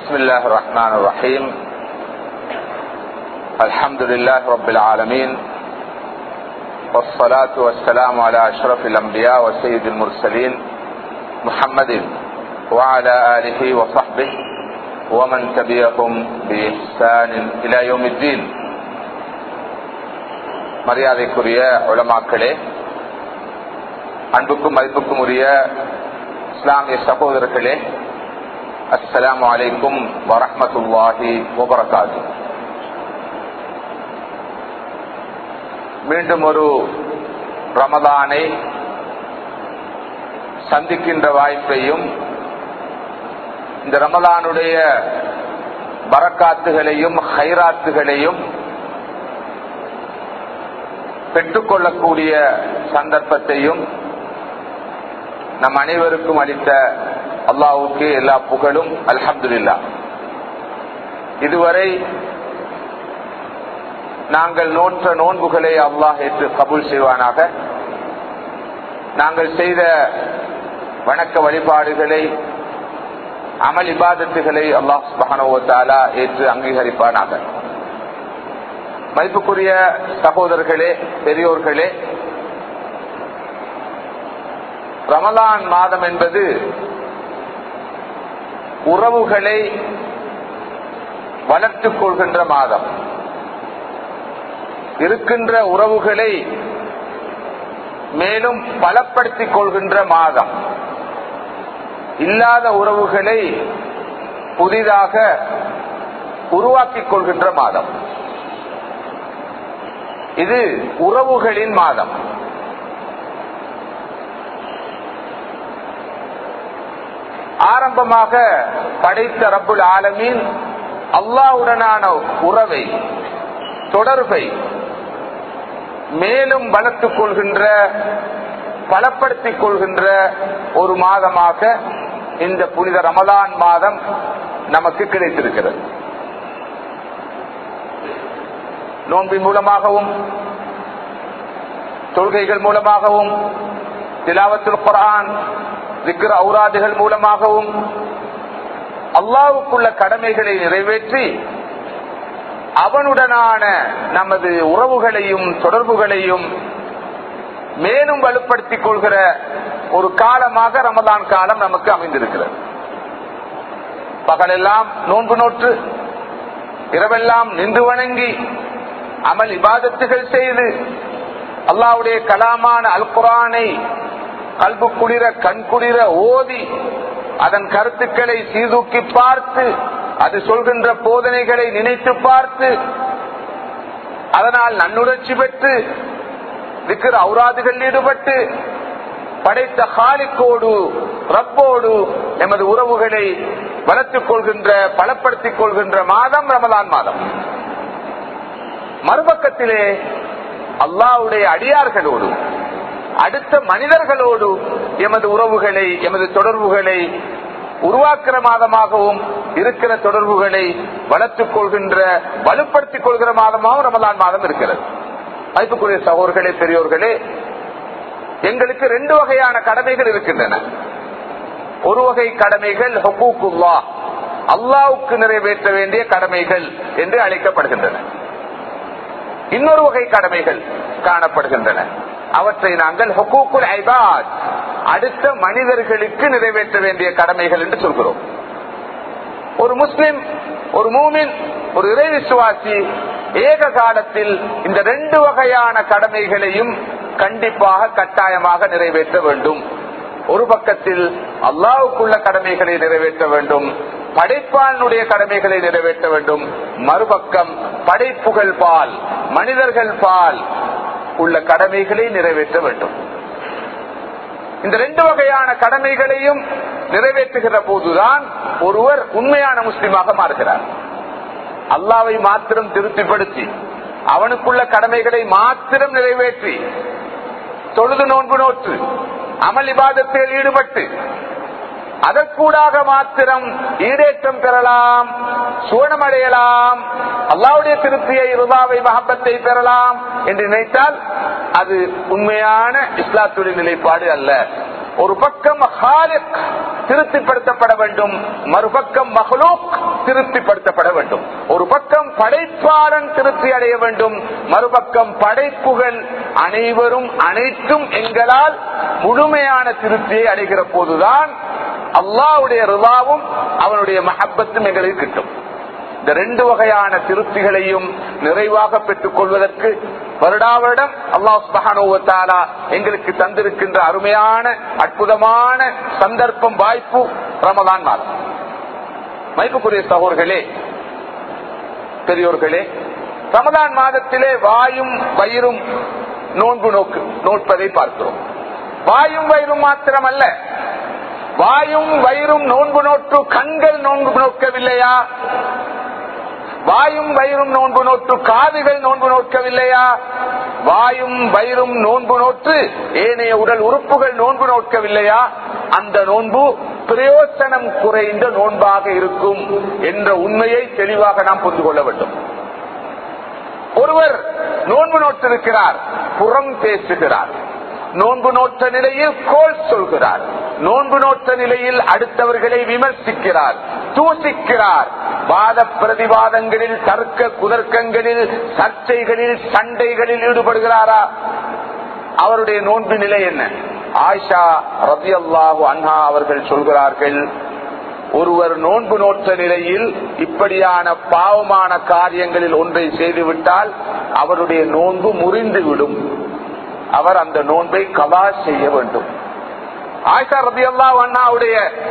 بسم الله الرحمن الرحيم الحمد لله رب العالمين والصلاة والسلام على أشرف الأنبياء وسيد المرسلين محمد وعلى آله وصحبه ومن تبعهم بإحسان إلى يوم الدين மரியாதைக்குரிய உலமாக்களே அன்புக்கும் மதிப்புக்கும் உரிய இஸ்லாமிய சகோதரர்களே அஸ்லாம் வலைக்கும் வரமத்துல்லாஹி வபரகாத்து மீண்டும் ஒரு ரமதானை சந்திக்கின்ற வாய்ப்பையும் இந்த ரமதானுடைய பரக்காத்துகளையும் ஹைராத்துகளையும் பெற்றுக்கொள்ளக்கூடிய சந்தர்ப்பத்தையும் நம் அனைவருக்கும் அளித்த அல்லாவுக்கு எல்லா புகழும் அல்ஹம்துல்லா இதுவரை நாங்கள் நோற்ற நோன்புகளை அல்லாஹ் ஏற்று கபூல் செய்வானாக நாங்கள் செய்த வணக்க வழிபாடுகளை அமல் இபாதத்துகளை அல்லாஹ் மகனோத்தாலா ஏற்று அங்கீகரிப்பானாக மதிப்புக்குரிய சகோதரர்களே பெரியோர்களே ரமலான் மாதம் என்பது உறவுகளை வளர்த்துக் கொள்கின்ற மாதம் இருக்கின்ற உறவுகளை மேலும் பலப்படுத்திக் கொள்கின்ற மாதம் இல்லாத உறவுகளை புதிதாக உருவாக்கிக் கொள்கின்ற மாதம் இது உறவுகளின் மாதம் ஆரம்பமாக படைத்த ரப்புல் ஆலமீன் அல்லாவுடனான உறவை தொடர்பை மேலும் வளர்த்துக் கொள்கின்ற பலப்படுத்திக் கொள்கின்ற ஒரு மாதமாக இந்த புனித ரமலான் மாதம் நமக்கு கிடைத்திருக்கிறது நோன்பின் மூலமாகவும் தொழுகைகள் மூலமாகவும் திலாவத்துல் குரான் விக்கிர ஔராதுகள் மூலமாகவும் அல்லாவுக்குள்ள கடமைகளை நிறைவேற்றி அவனுடனான நமது உறவுகளையும் தொடர்புகளையும் மேலும் வலுப்படுத்திக் கொள்கிற ஒரு காலமாக ரமதான் காலம் நமக்கு அமைந்திருக்கிறது பகலெல்லாம் நோன்பு நோற்று இரவெல்லாம் நின்று வணங்கி அமல் இபாதத்துகள் செய்து அல்லாவுடைய கலாமான அல் குரானை கல்பு குளிர கண் குளிர ஓதி அதன் கருத்துக்களை சீதூக்கி பார்த்து அது சொல்கின்ற போதனைகளை நினைத்து பார்த்து அதனால் நன்னுணர்ச்சி பெற்று விக்கிற ஔராதுகள் ஈடுபட்டு படைத்த ஹாலிக்கோடு ரப்போடு எமது உறவுகளை வளர்த்துக் கொள்கின்ற பலப்படுத்திக் கொள்கின்ற மாதம் ரமதான் மாதம் மறுபக்கத்திலே அல்லாவுடைய அடியார்களோடு அடுத்த மனிதர்களோடு எமது உறவுகளை எமது தொடர்புகளை உருவாக்குற மாதமாகவும் இருக்கிற தொடர்புகளை வளர்த்துக் கொள்கின்ற வலுப்படுத்திக் கொள்கிற மாதமாகவும் ரமலான் மாதம் இருக்கிறது மதிப்புக்குரிய சகோதர்களே பெரியோர்களே எங்களுக்கு ரெண்டு வகையான கடமைகள் இருக்கின்றன ஒரு வகை கடமைகள் ஹக்கூக்குல்லா அல்லாவுக்கு நிறைவேற்ற வேண்டிய கடமைகள் என்று அழைக்கப்படுகின்றன இன்னொரு வகை கடமைகள் காணப்படுகின்றன அவற்றை நாங்கள் ஹொக்கூக்குல் ஐபாத் அடுத்த மனிதர்களுக்கு நிறைவேற்ற வேண்டிய கடமைகள் என்று சொல்கிறோம் ஒரு முஸ்லிம் ஒரு மூமின் ஒரு இறை விசுவாசி ஏக காலத்தில் இந்த ரெண்டு வகையான கடமைகளையும் கண்டிப்பாக கட்டாயமாக நிறைவேற்ற வேண்டும் ஒரு பக்கத்தில் அல்லாவுக்குள்ள கடமைகளை நிறைவேற்ற வேண்டும் படைப்பாளனுடைய கடமைகளை நிறைவேற்ற வேண்டும் மறுபக்கம் படைப்புகள் பால் மனிதர்கள் பால் உள்ள கடமைகளை நிறைவேற்ற வேண்டும் இந்த ரெண்டு வகையான கடமைகளையும் நிறைவேற்றுகிற போதுதான் ஒருவர் உண்மையான முஸ்லிமாக மாறுகிறார் அல்லாவை மாத்திரம் திருப்திப்படுத்தி அவனுக்குள்ள கடமைகளை மாத்திரம் நிறைவேற்றி தொழுது நோன்பு நோற்று அமல் இபாதத்தில் ஈடுபட்டு அதற்கூடாக மாத்திரம் ஈடேற்றம் பெறலாம் சுவனமடையலாம் அல்லாவுடைய திருப்தியை ருபாவை மகப்பத்தை பெறலாம் என்று நினைத்தால் அது உண்மையான இஸ்லாத்துடைய நிலைப்பாடு அல்ல ஒரு பக்கம் ஹாலிக் திருப்திப்படுத்தப்பட வேண்டும் மறுபக்கம் மஹ்லூக் திருப்திப்படுத்தப்பட வேண்டும் ஒரு பக்கம் படைப்பாளன் திருப்தி அடைய வேண்டும் மறுபக்கம் படைப்புகள் அனைவரும் அனைத்தும் எங்களால் முழுமையான திருப்தியை அடைகிற போதுதான் அல்லாவுடைய ரிவாவும் அவனுடைய மஹப்பத்தும் எங்களுக்கு கிட்டும் இந்த ரெண்டு வகையான திருப்திகளையும் நிறைவாக பெற்றுக் கொள்வதற்கு வருடாவரிடம் அல்லாஹ் சுபகானுவத்தாலா எங்களுக்கு தந்திருக்கின்ற அருமையான அற்புதமான சந்தர்ப்பம் வாய்ப்பு ரமதான் மாதம் மைப்புக்குரிய சகோர்களே பெரியோர்களே ரமதான் மாதத்திலே வாயும் வயிறும் நோன்பு நோக்கு நோட்பதை பார்க்கிறோம் வாயும் வயிறும் மாத்திரமல்ல வாயும் வயிறும் நோன்பு நோட்டு கண்கள் நோன்பு நோக்கவில்லையா வாயும் வயிறும் நோன்பு நோட்டு காதுகள் நோன்பு நோக்கவில்லையா வாயும் வயிறும் நோன்பு நோட்டு ஏனைய உடல் உறுப்புகள் நோன்பு நோக்கவில்லையா அந்த நோன்பு பிரயோசனம் குறைந்த நோன்பாக இருக்கும் என்ற உண்மையை தெளிவாக நாம் புரிந்து கொள்ள வேண்டும் ஒருவர் நோன்பு நோட்டிருக்கிறார் புறம் பேசுகிறார் நோன்பு நோட்ட நிலையில் கோல் சொல்கிறார் நோன்பு நோட்ட நிலையில் அடுத்தவர்களை விமர்சிக்கிறார் தூசிக்கிறார் வாத பிரதிவாதங்களில் தர்க்க குதர்க்கங்களில் சர்ச்சைகளில் சண்டைகளில் ஈடுபடுகிறாரா அவருடைய நோன்பு நிலை என்ன ஆயிஷா ரபி அல்லாஹு அன்ஹா அவர்கள் சொல்கிறார்கள் ஒருவர் நோன்பு நோற்ற நிலையில் இப்படியான பாவமான காரியங்களில் ஒன்றை செய்துவிட்டால் அவருடைய நோன்பு முறிந்துவிடும் அவர் அந்த நோன்பை கவா செய்ய வேண்டும் ஆயிஷா ரபி அல்லா அண்ணாவுடைய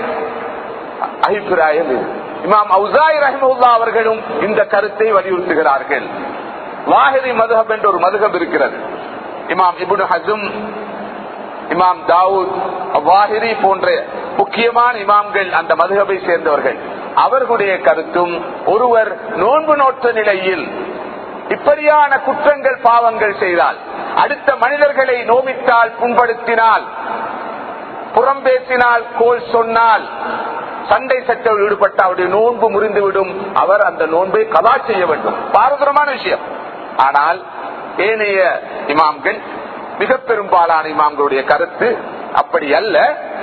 அபிப்பிராயம் இது இமாம் அவுசாய் ரஹமுல்லா அவர்களும் இந்த கருத்தை வலியுறுத்துகிறார்கள் வாஹிரி மதுஹப் என்ற ஒரு மதுஹப் இருக்கிறது இமாம் இபுன் ஹசும் இமாம் தாவூத் வாஹிரி போன்ற முக்கியமான இமாம்கள் அந்த மதுகபை சேர்ந்தவர்கள் அவர்களுடைய கருத்தும் ஒருவர் நோன்பு நோற்ற நிலையில் இப்படியான குற்றங்கள் பாவங்கள் செய்தால் அடுத்த மனிதர்களை நோவித்தால் புண்படுத்தினால் புறம் பேசினால் கோல் சொன்னால் சண்டை சட்டம் ஈடுபட்ட அவருடைய நோன்பு முறிந்துவிடும் அவர் அந்த நோன்பை கதா செய்ய வேண்டும் பாரதூரமான விஷயம் ஆனால் ஏனைய இமாம்கள் மிக பெரும்பாலான இமாம்களுடைய கருத்து அப்படி அல்ல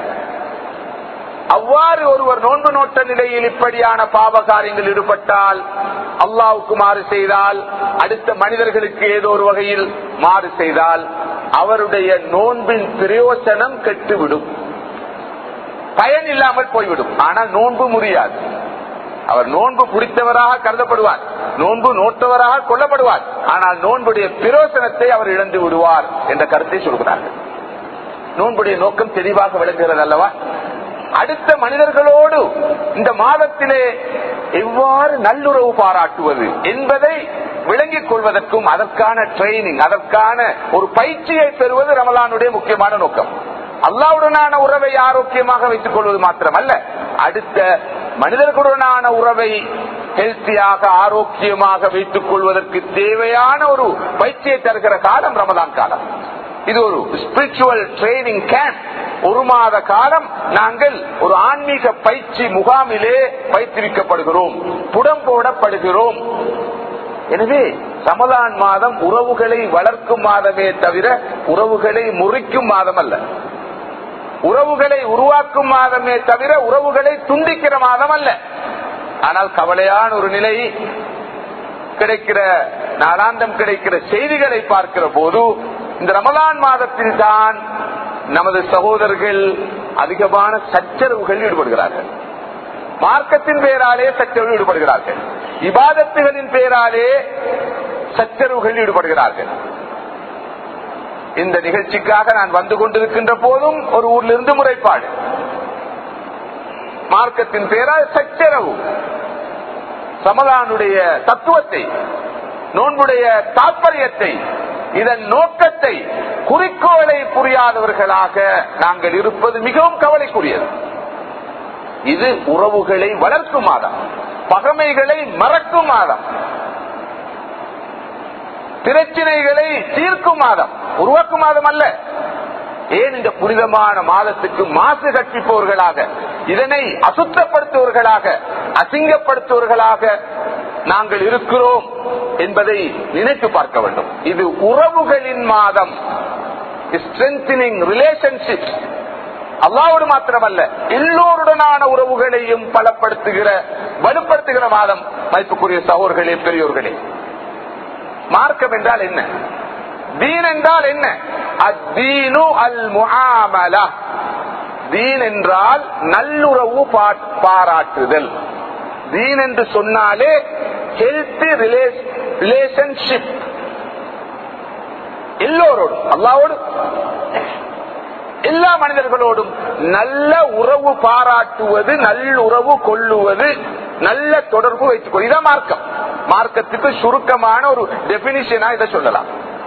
அவ்வாறு ஒருவர் நோன்பு நோட்ட நிலையில் இப்படியான பாவ காரியங்கள் ஈடுபட்டால் அல்லாவுக்கு மாறு செய்தால் அடுத்த மனிதர்களுக்கு ஏதோ ஒரு வகையில் மாறு செய்தால் அவருடைய நோன்பின் பிரயோசனம் கெட்டுவிடும் பயன் இல்லாமல் போய்விடும் ஆனால் நோன்பு முடியாது அவர் நோன்பு பிடித்தவராக கருதப்படுவார் நோன்பு நோட்டவராக கொல்லப்படுவார் ஆனால் நோன்புடைய பிரயோசனத்தை அவர் இழந்து விடுவார் என்ற கருத்தை சொல்கிறார்கள் நோன்புடைய நோக்கம் தெளிவாக விளங்குகிறது அல்லவா அடுத்த மனிதர்களோடு இந்த மாதத்திலே எவ்வாறு நல்லுறவு பாராட்டுவது என்பதை விளங்கிக் கொள்வதற்கும் அதற்கான ட்ரைனிங் அதற்கான ஒரு பயிற்சியை பெறுவது ரமலானுடைய முக்கியமான நோக்கம் அல்லாவுடனான உறவை ஆரோக்கியமாக வைத்துக் கொள்வது மாத்திரமல்ல அடுத்த மனிதர்களுடனான உறவை ஹெல்த்தியாக ஆரோக்கியமாக வைத்துக் கொள்வதற்கு தேவையான ஒரு பயிற்சியை தருகிற காலம் ரமதான் காலம் இது ஒரு ஸ்பிரிச்சுவல் ட்ரைனிங் கேம்ப் ஒரு மாத காலம் நாங்கள் ஒரு ஆன்மீக பயிற்சி முகாமிலே பயிற்றுவிக்கப்படுகிறோம் புடம் போடப்படுகிறோம் எனவே ரமலான் மாதம் உறவுகளை வளர்க்கும் மாதமே தவிர உறவுகளை முறிக்கும் மாதம் அல்ல உறவுகளை உருவாக்கும் மாதமே தவிர உறவுகளை துண்டிக்கிற மாதம் அல்ல ஆனால் கவலையான ஒரு நிலை கிடைக்கிற நாளாந்தம் கிடைக்கிற செய்திகளை பார்க்கிற போது இந்த ரமலான் மாதத்தில் தான் நமது சகோதரர்கள் அதிகமான சச்சரவுகள் ஈடுபடுகிறார்கள் மார்க்கத்தின் பெயராலே சச்சரவு ஈடுபடுகிறார்கள் இபாதத்துகளின் பெயராலே சச்சரவுகள் ஈடுபடுகிறார்கள் இந்த நிகழ்ச்சிக்காக நான் வந்து கொண்டிருக்கின்ற போதும் ஒரு ஊர்ல இருந்து முறைப்பாடு மார்க்கத்தின் பெயரால் சச்சரவு சமதானுடைய தத்துவத்தை நோன்புடைய தாற்பயத்தை இதன் நோக்கத்தை குறிக்கோளை புரியாதவர்களாக நாங்கள் இருப்பது மிகவும் கவலைக்குரியது இது உறவுகளை வளர்க்கும் மாதம் பகமைகளை மறக்கும் மாதம் பிரச்சினைகளை தீர்க்கும் மாதம் உருவாக்கும் மாதம் அல்ல ஏன் இந்த புனிதமான மாதத்துக்கு மாசு கற்பிப்பவர்களாக இதனை அசுத்தப்படுத்துவர்களாக அசிங்கப்படுத்துவர்களாக நாங்கள் இருக்கிறோம் என்பதை நினைத்து பார்க்க வேண்டும் இது உறவுகளின் மாதம் ஸ்ட்ரென்தனிங் ரிலேஷன்ஷிப் அல்லாவோடு மாத்திரமல்ல எல்லோருடனான உறவுகளையும் பலப்படுத்துகிற வலுப்படுத்துகிற வாதம் மதிப்புக்குரிய சகோதர்களே பெரியோர்களே மார்க்கம் என்றால் என்ன தீன் என்றால் என்ன அத்தீனு அல் முஆமலா தீன் என்றால் நல்லுறவு பா- பாராட்டுதல் தீன் என்று சொன்னாலே ஹெல்த்தி ரிலேஷன்ஷிப் எல்லோரோடும் அல்லாவோடு எல்லா மனிதர்களோடும் நல்ல உறவு பாராட்டுவது நல்லுறவு கொள்ளுவது நல்ல தொடர்பு வைத்துக் கொள் இதான் மார்க்கம் மார்க்கத்துக்கு சுருக்கமான ஒரு டெபினிஷனா இதை சொல்லலாம்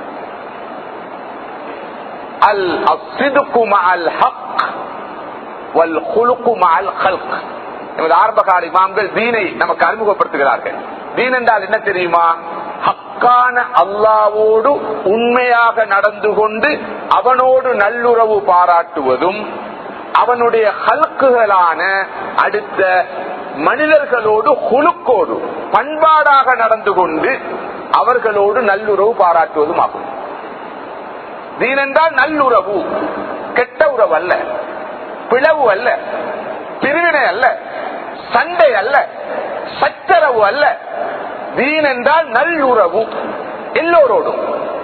அல் அசிதுக்கு அல் ஹக் வல் குலுக்கு அல் ஹல்க் நமது ஆரம்பகால இமாம்கள் தீனை நமக்கு அறிமுகப்படுத்துகிறார்கள் தீன் என்றால் என்ன தெரியுமா ஹக்கான அல்லாவோடு உண்மையாக நடந்து கொண்டு அவனோடு நல்லுறவு பாராட்டுவதும் அவனுடைய ஹல்குகளான அடுத்த மனிதர்களோடு குழுக்கோடு பண்பாடாக நடந்து கொண்டு அவர்களோடு நல்லுறவு பாராட்டுவதும் ஆகும் தீன் என்றால் நல்லுறவு கெட்ட உறவு அல்ல பிளவு அல்ல பிரிவினை அல்ல சண்டை அல்ல சச்சரவு அல்ல தீன் என்றால் நல்லுறவு எல்லோரோடும்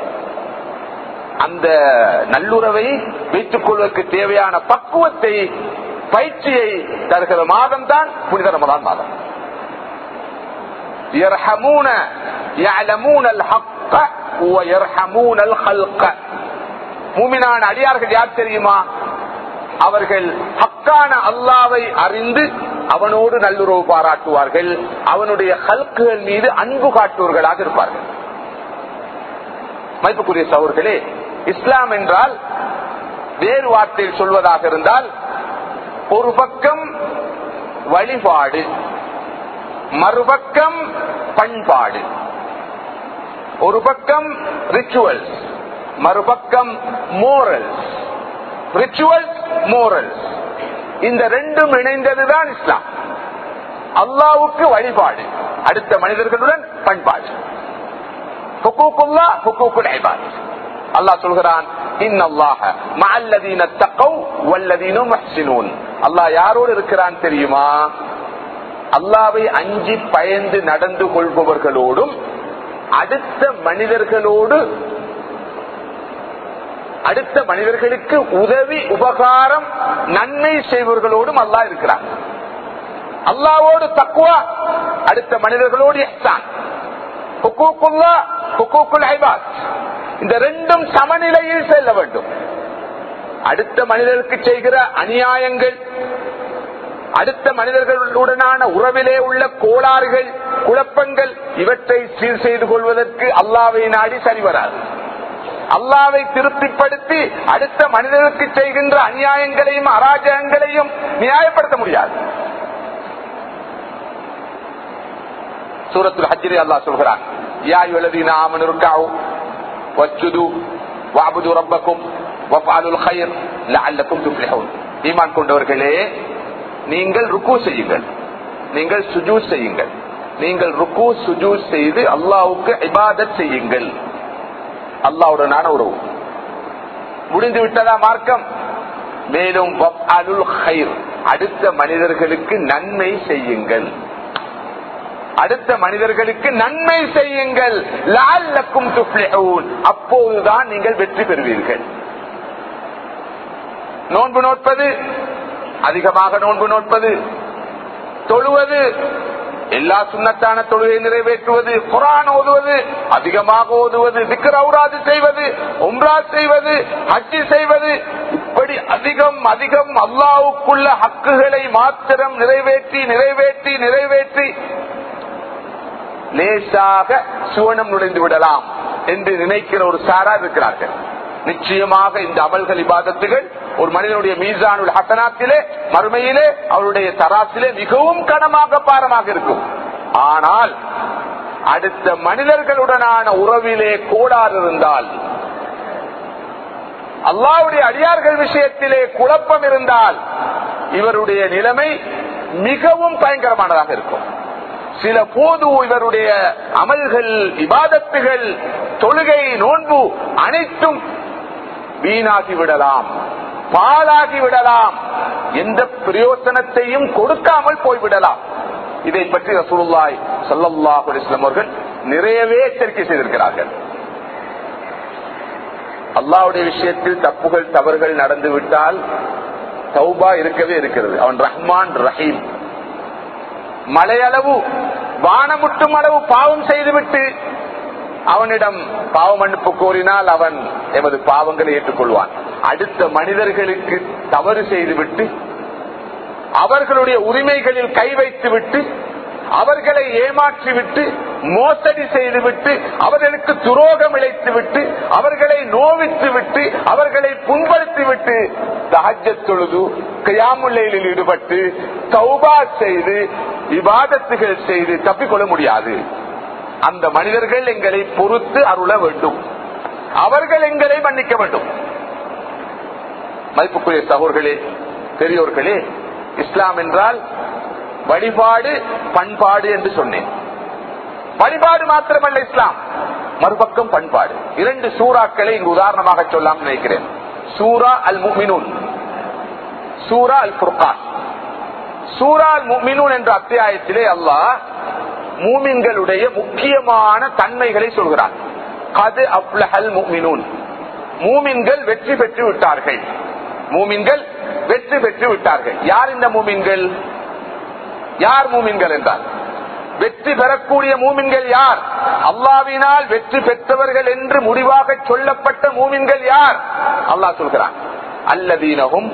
அந்த நல்லுறவை வைத்துக் கொள்வதற்கு தேவையான பக்குவத்தை பயிற்சியை தருகிற மாதம் தான் புனித ரமதான் மாதம் يرحمون يعلمون الحق ويرحمون الخلق மூமினான அடியார்கள் யார் தெரியுமா அவர்கள் ஹக்கான அல்லாவை அறிந்து அவனோடு நல்லுறவு பாராட்டுவார்கள் அவனுடைய ஹல்குகள் மீது அன்பு காட்டுவர்களாக இருப்பார்கள் மதிப்புக்குரிய சகோதரர்களே இஸ்லாம் என்றால் வேறு வார்த்தையில் சொல்வதாக இருந்தால் ஒரு பக்கம் வழிபாடு மறுபக்கம் பண்பாடு ஒரு பக்கம் ரிச்சுவல்ஸ் மறுபக்கம் மோரல்ஸ் ரிச்சுவல்ஸ் மோரல்ஸ் இந்த ரெண்டும் இணைந்ததுதான் இஸ்லாம் அல்லாவுக்கு வழிபாடு அடுத்த மனிதர்களுடன் பண்பாடு ஹுக்கூக்குல்லா ஹுக்கூக்குல் இபாத் அல்லாஹ் சொல்கிறான் இன்னல்லாஹ மஅல்லதீன தக்கவ் வல்லதீன முஹ்சினூன் அல்லாஹ் யாரோடு இருக்கிறான் தெரியுமா அல்லாவை அஞ்சி பயந்து நடந்து கொள்பவர்களோடும் அடுத்த மனிதர்களோடு அடுத்த மனிதர்களுக்கு உதவி உபகாரம் நன்மை செய்பவர்களோடும் அல்லாஹ் இருக்கிறான் அல்லாவோடு தக்குவா அடுத்த மனிதர்களோடு இஹ்சான் ஹுக்கூக்குல்லா ஹுக்கூக்குல் ஐபாத் இந்த ரெண்டும் சமநிலையில் செல்ல வேண்டும் அடுத்த மனிதருக்கு செய்கிற அநியாயங்கள் அடுத்த மனிதர்களுடனான உறவிலே உள்ள கோளாறுகள் குழப்பங்கள் இவற்றை சீர் செய்து கொள்வதற்கு அல்லாவை நாடி சரி வராது அல்லாவை திருப்திப்படுத்தி அடுத்த மனிதருக்கு செய்கின்ற அநியாயங்களையும் அராஜகங்களையும் நியாயப்படுத்த முடியாது சூரத்துல் ஹஜ்ஜிலே அல்லாஹ் சொல்கிறான் யா யுலதீன ஆமனு ருக்கஉ வஸ்ஜுது வஅபுது ரப்பக்கும் வஃஅலுல் கைர் லஅல்லக்கும் துஃப்லிஹூன் ஈமான் கொண்டவர்களே நீங்கள் ருக்கு செய்யுங்கள் நீங்கள் சுஜூத் செய்யுங்கள் நீங்கள் ருக்கு சுஜூத் செய்து அல்லாஹ்வுக்கு இபாதத் செய்யுங்கள் அல்லாஹ்வுடனான உறவு முடிந்து விட்டதா மார்க்கம் மேலும் வஃஅலுல் கைர் அடுத்த மனிதர்களுக்கு நன்மை செய்யுங்கள் அடுத்த மனிதர்களுக்கு நன்மை செய்யுங்கள் லால்லக்கும் துஃப்லிஹூன் அப்போதுதான் நீங்கள் வெற்றி பெறுவீர்கள் நோன்பு நோட்பது அதிகமாக நோன்பு நோட்பது தொழுவது எல்லா சுண்ணத்தான தொழுகை நிறைவேற்றுவது குரான் ஓதுவது அதிகமாக ஓதுவது திக்கரவுராது செய்வது உம்ரா செய்வது ஹஜ்ஜி செய்வது இப்படி அதிகம் அதிகம் அல்லாவுக்குள்ள ஹக்குகளை மாத்திரம் நிறைவேற்றி நிறைவேற்றி நிறைவேற்றி லேசாக சுவனம் நுழைந்து விடலாம் என்று நினைக்கிற ஒரு சாரா இருக்கிறார்கள் நிச்சயமாக இந்த அமல்கள் இபாதத்துகள் ஒரு மனிதனுடைய மீசானுடைய ஹசனாத்திலே மறுமையிலே அவருடைய தராசிலே மிகவும் கனமாக பாரமாக இருக்கும் ஆனால் அடுத்த மனிதர்களுடனான உறவிலே கோளாறு இருந்தால் அல்லாவுடைய அடியார்கள் விஷயத்திலே குழப்பம் இருந்தால் இவருடைய நிலைமை மிகவும் பயங்கரமானதாக இருக்கும் சில போது இவருடைய அமல்கள் இபாதத்துகள் தொழுகை நோன்பு அனைத்தும் வீணாகி விடலாம் பாழாகி விடலாம் எந்த பிரயோசனத்தையும் கொடுக்காமல் போய்விடலாம் இதை பற்றி ரசூலுல்லாய் சல்லல்லாஹு அலைஹி வஸல்லம் அவர்கள் நிறையவே எச்சரிக்கை செய்திருக்கிறார்கள் அல்லாவுடைய விஷயத்தில் தப்புகள் தவறுகள் நடந்து விட்டால் தௌபா இருக்கவே இருக்கிறது அவன் ரஹ்மான் ரஹீம் மலையளவு வானமுட்டும் அளவு பாவம் செய்துவிட்டு அவனிடம் பாவ மன்னிப்பு கோரினால் அவன் எமது பாவங்களை ஏற்றுக்கொள்வான் அடுத்த மனிதர்களுக்கு தவறு செய்துவிட்டு அவர்களுடைய உரிமைகளில் கை வைத்துவிட்டு அவர்களை ஏமாற்றிவிட்டு மோசடி செய்துவிட்டு அவர்களுக்கு துரோகம் இழைத்துவிட்டு அவர்களை நோவித்து விட்டு அவர்களை புண்படுத்திவிட்டு தஹஜ தொழுது கயாமுல்லையில் ஈடுபட்டு தௌபா செய்து விவாதத்துகள் செய்து தப்பிக்கொள்ள முடியாது அந்த மனிதர்கள் எங்களை பொறுத்து அருள வேண்டும் அவர்கள் எங்களை மன்னிக்க வேண்டும் மதிப்புக்குரிய சகோர்களே பெரியோர்களே இஸ்லாம் என்றால் வழிபாடு பண்பாடு என்று சொன்னேன் வழிபாடு மாத்திரமல்ல இஸ்லாம் மறுபக்கம் பண்பாடு இரண்டு சூறாக்களை இங்கு உதாரணமாக சொல்லாம் நினைக்கிறேன் சூரா அல் முமினூன் சூரா அல் புர்கான் சூரா அல் முமினூன் என்ற அத்தியாயத்திலே அல்லாஹ் மூமின்களுடைய முக்கியமான தன்மைகளை சொல்கிறார் கது அப்லஹல் முமினூன் மூமின்கள் வெற்றி பெற்று விட்டார்கள் மூமின்கள் வெற்றி பெற்று விட்டார்கள் யார் இந்த மூமின்கள் யார் மூமின்கள் என்றால் வெற்றி பெறக்கூடிய மூமின்கள் யார் அல்லாவினால் வெற்றி பெற்றவர்கள் என்று முடிவாக சொல்லப்பட்ட மூமின்கள் யார் அல்லாஹ் சொல்கிறான் அல்லதீனகும்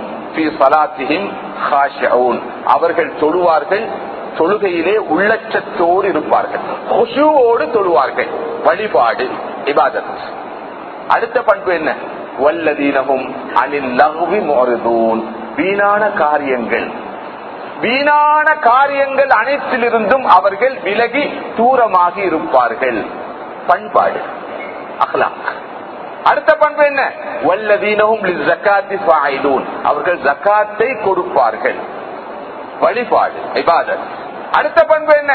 அவர்கள் தொழுவார்கள் தொழுகையிலே உள்ளச்சத்தோடு இருப்பார்கள் கொசுவோடு தொழுவார்கள் வழிபாடு இபாதத் அடுத்த பண்பு என்ன வல்லதீனகும் அனில் லகுவி மோருதூன் வீணான காரியங்கள் வீணான காரியங்கள் அனைத்திலிருந்தும் அவர்கள் விலகி தூரமாகி இருப்பார்கள் பண்பாடு அஹ்லாக் அடுத்த பண்பு என்ன வல்லதீனகும் அவர்கள் ஜக்காத்தை கொடுப்பார்கள் வழிபாடு இபாதத் அடுத்த பண்பு என்ன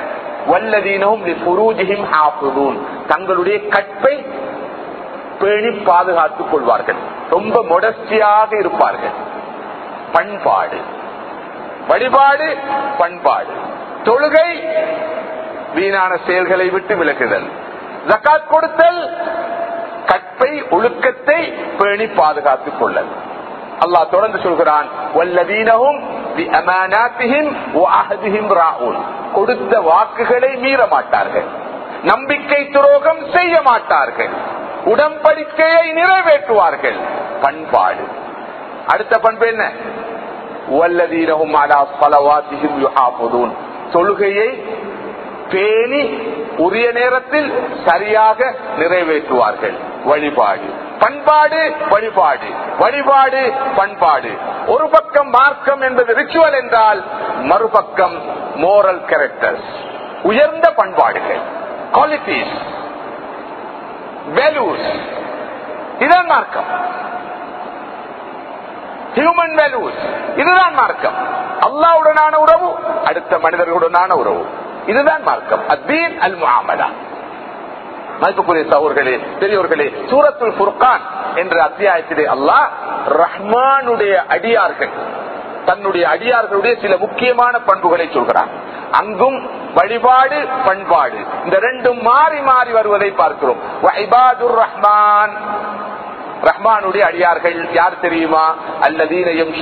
வல்லதீனகும் தங்களுடைய கற்பை பேணி பாதுகாத்துக் கொள்வார்கள் ரொம்ப மொடஸ்டியாக இருப்பார்கள் பண்பாடு வழிபாடு பண்பாடு தொழுகை வீணான செயல்களை விட்டு விலகுதல் ஜக்காத் கொடுத்தல் கற்பை ஒழுக்கத்தை பேணி பாதுகாத்துக் கொள்ளல் அல்லாஹ் தொடர்ந்து சொல்கிறான் கொடுத்த வாக்குகளை மீற மாட்டார்கள் நம்பிக்கை துரோகம் செய்ய மாட்டார்கள் உடன்படிக்கையை நிறைவேற்றுவார்கள் பண்பாடு அடுத்த பண்பு என்ன தொழுகையை பேணி உரிய நேரத்தில் சரியாக நிறைவேற்றுவார்கள் வழிபாடு பண்பாடு வழிபாடு வழிபாடு பண்பாடு ஒரு பக்கம் மார்க்கம் என்பது ரிச்சுவல் என்றால் மறுபக்கம் மோரல் கேரக்டர்ஸ் உயர்ந்த பண்பாடுகள் குவாலிட்டிஸ் வேல்யூஸ் இதுதான் மார்க்கம் ஹியூமன் வேல்யூஸ் இதுதான் மார்க்கம் அல்லாவுடனான உறவு அடுத்த மனிதர்களுடனான உறவு இதுதான் மார்க்கம் அத்தீன் அல் முகாமதா மதிப்புக்குரிய சகோர்களே பெரியோர்களே சூரத்துல் புர்கான் என்ற அத்தியாயத்திலே அல்லாஹ் ரஹ்மானுடைய அடியார்கள் தன்னுடைய அடியார்களுடைய சில முக்கியமான பண்புகளை சொல்கிறார் அங்கும் வழிபாடு பண்பாடு இந்த ரெண்டும் மாறி மாறி வருவதை பார்க்கிறோம் ரஹ்மான் ரஹ்மானுடைய அடியார்கள் யார் தெரியுமா அல்லதீனையும்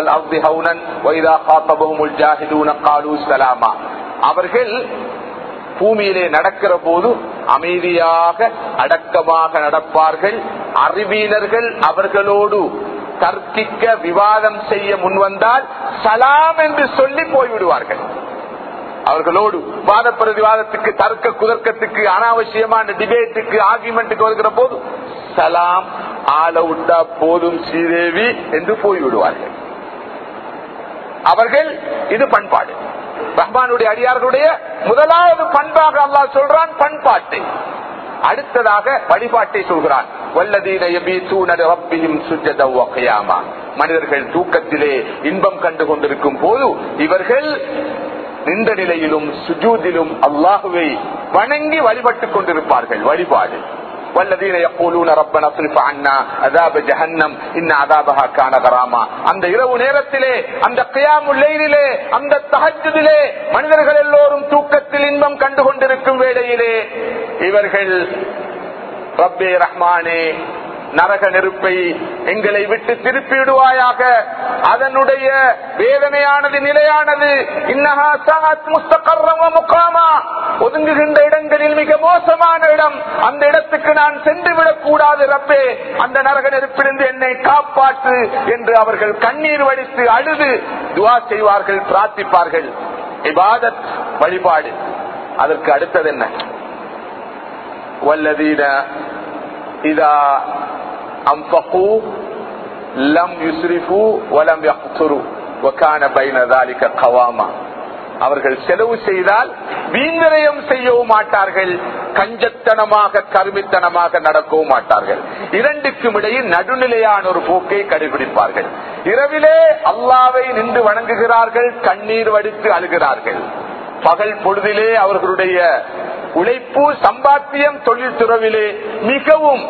அவர்கள் பூமியிலே நடக்கிற போது அமைதியாக அடக்கமாக நடப்பார்கள் அறிவியலர்கள் அவர்களோடு தர்க்கிக்க விவாதம் செய்ய முன்வந்தால் சலாம் என்று சொல்லி போய்விடுவார்கள் அவர்களோடு வாத பிரதிவாதத்துக்கு தர்க்க குதர்க்கத்துக்கு அனாவசியமான டிபேட்டுக்கு ஆர்குமெண்ட்டுக்கு வருகிற போது சலாம் ஆள விட்டா போதும் ஸ்ரீதேவி என்று போய்விடுவார்கள் அவர்கள் இது பண்பாடு ரஹ்மானுடைய அடியார்களுடைய முதலாவது பண்பாக அல்லாஹ் சொல்றான் பண்பாட்டை அடுத்ததாக வழிபாட்டை சொல்கிறான் மனிதர்கள் தூக்கத்திலே இன்பம் கண்டு கொண்டிருக்கும் போது இவர்கள் நின்ற நிலையிலும் சுஜூதிலும் அல்லாஹுவை வணங்கி வழிபட்டுக் கொண்டிருப்பார்கள் வழிபாடு والذين يقولون ربنا اصرف عنا عذاب جهنم ان عذابها كان غراما அந்த இரவு நேரத்திலே அந்த கியாமுல் லைலிலே அந்த தஹஜ்ஜுதிலே மனிதர்கள் எல்லோரும் தூக்கத்தில் இன்பம் கண்டு கொண்டிருக்கும் வேளையிலே இவர்கள் ரப்பே ரஹ்மானே நரக நெருப்பை எங்களை விட்டு திருப்பி விடுவாயாக அதனுடைய வேதனையானது நிலையானது இன்னஹா சஅத் முஸ்தகர்ரம் வ முகாமா ஒதுங்குகின்ற இடங்களில் மிக மோசமான இடம் அந்த இடத்துக்கு நான் சென்று விடக் கூடாது ரப்பே அந்த நரக நெருப்பிலிருந்து என்னை காப்பாற்று என்று அவர்கள் கண்ணீர் வடித்து அழுது துவா செய்வார்கள் பிரார்த்திப்பார்கள் இபாதத் வழிபாடு அதற்கு அடுத்தது என்ன والذين إذا أنفقوا لم يسرفوا ولم يقتروا وكان بين ذلك قواما அவர்கள் செலவு செய்தால் வீண்விரயம் செய்யவும் மாட்டார்கள் கஞ்சத்தனமாக கருமித்தனமாக நடக்கவும் மாட்டார்கள் இரண்டுக்கும் இடையில் நடுநிலையான ஒரு போக்கை கடைபிடிப்பார்கள் இரவிலே அல்லாவை நின்று வணங்குகிறார்கள் கண்ணீர் வடித்து அழுகிறார்கள் பகல் பொழுதிலே அவர்களுடைய உழைப்பு சம்பாத்தியம் தொழில் துறவிலே மிகவும்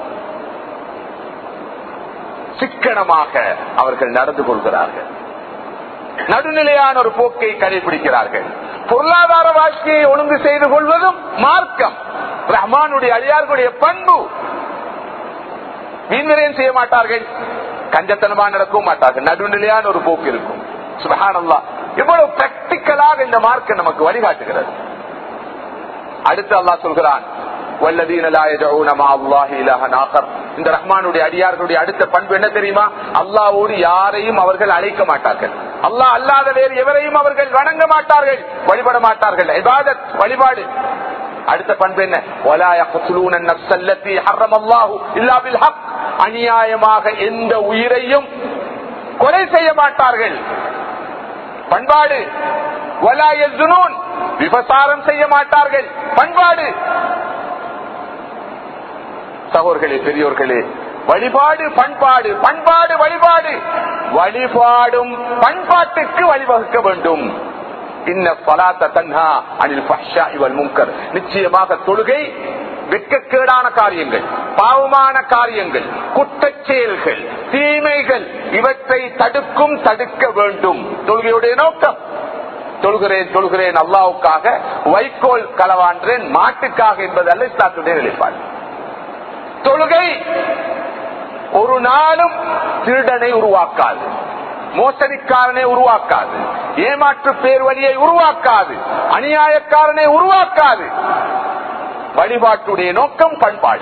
சிக்கனமாக அவர்கள் நடந்து கொள்கிறார்கள் நடுநிலையான ஒரு போக்கை கடைபிடிக்கிறார்கள் பொருளாதார வாழ்க்கையை ஒழுங்கு செய்து கொள்வதும் மார்க்கம் ரஹ்மானுடைய அடியார்களுடைய பண்பு வீண்விரயம் செய்ய மாட்டார்கள் கஞ்சத்தனமா நடக்கவும் மாட்டார்கள் நடுநிலையான ஒரு போக்கு இருக்கும் சுபஹானல்லா எவ்வளவு பிராக்டிக்கலாக இந்த மார்க்கம் நமக்கு வழிகாட்டுகிறது அடுத்து அல்லாஹ் சொல்கிறான் இந்த ரஹ்மானுடைய அடியார்களுடைய அடுத்த பண்பு என்ன தெரியுமா அல்லாவோடு யாரையும் அவர்கள் அழைக்க மாட்டார்கள் அல்லாஹ் அல்லாத வேறு எவரையும் அவர்கள் வணங்க மாட்டார்கள் வழிபட மாட்டார்கள் இபாதத் வழிபாடு அடுத்த பண்பு என்ன அநியாயமாக எந்த உயிரையும் கொலை செய்ய மாட்டார்கள் பண்பாடு விபசாரம் செய்ய மாட்டார்கள் பண்பாடு சகோர்களே பெரியோர்களே வழிபாடு பண்பாடு பண்பாடு வழிபாடு வழிபாடும் பண்பாட்டுக்கு வழிவகுக்க வேண்டும் நிச்சயமாக தொழுகை வெட்கக்கேடான காரியங்கள் பாவமான காரியங்கள் குற்றச் செயல்கள் தீமைகள் இவற்றை தடுக்கும் தடுக்க வேண்டும் தொழுகையுடைய நோக்கம் தொழுகிறேன் தொழுகிறேன் அல்லாவுக்காக வைக்கோல் களவான்றேன் மாட்டுக்காக என்பது அல்ல இஸ்லாத்துடைய நிலைப்பாடு தொழுகை ஒரு நாளும் திருடனை உருவாக்காது மோசடிக்காரனை உருவாக்காது ஏமாற்று பேர் வழியை உருவாக்காது அநியாயக்காரனை உருவாக்காது வழிபாட்டுடைய நோக்கம் பண்பாடு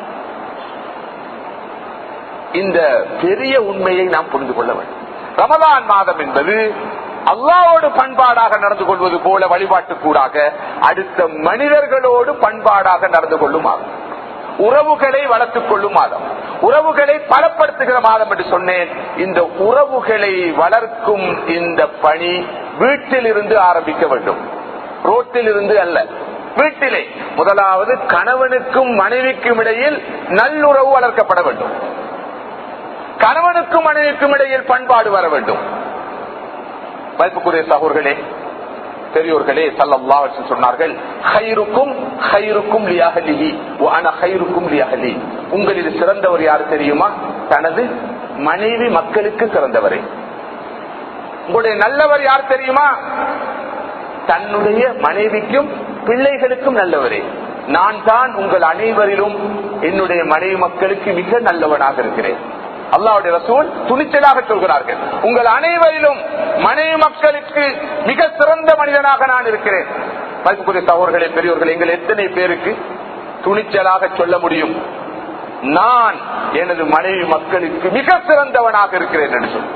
இந்த பெரிய உண்மையை நாம் புரிந்து கொள்ள வேண்டும் ரமதான் மாதம் என்பது அல்லாவோடு பண்பாடாக நடந்து கொள்வது போல வழிபாட்டு கூடாக அடுத்த மனிதர்களோடு பண்பாடாக நடந்து கொள்ளும் மாதம் உறவுகளை வளர்த்துக் கொள்ளும் மாதம் உறவுகளை பலப்படுத்துகிற மாதம் என்று சொன்னேன் இந்த உறவுகளை வளர்க்கும் இந்த பணி வீட்டில் இருந்து ஆரம்பிக்க வேண்டும் ரோட்டில் இருந்து அல்ல வீட்டிலே முதலாவது கணவனுக்கும் மனைவிக்கும் இடையில் நல்லுறவு வளர்க்கப்பட வேண்டும் கணவனுக்கும் மனைவிக்கும் இடையில் பண்பாடு வர வேண்டும் மதிப்புக்குரிய சகோர்களே பெரியோர்களே சல்லல்லா சொன்னார்கள் ஹைருக்கும் ஹைருக்கும் லியாஹலிஹி வான ஹைருக்கும் லியாஹலி உங்களில் சிறந்தவர் யார் தெரியுமா தனது மனைவி மக்களுக்கு சிறந்தவரே உங்களுடைய நல்லவர் யார் தெரியுமா தன்னுடைய மனைவிக்கும் பிள்ளைகளுக்கும் நல்லவரே நான் தான் உங்கள் அனைவரிலும் என்னுடைய மனைவி மக்களுக்கு மிக நல்லவனாக இருக்கிறேன் அல்லாவுடைய ரசூல் துணிச்சலாக சொல்கிறார்கள் உங்கள் அனைவரிலும் மனைவி மக்களுக்கு மிக சிறந்த மனிதனாக நான் இருக்கிறேன் மதிப்புக்குரிய சகோதரர்களே பெரியவர்கள் எங்கள் எத்தனை பேருக்கு துணிச்சலாக சொல்ல முடியும் நான் எனது மனைவி மக்களுக்கு மிக சிறந்தவனாக இருக்கிறேன் என்று சொல்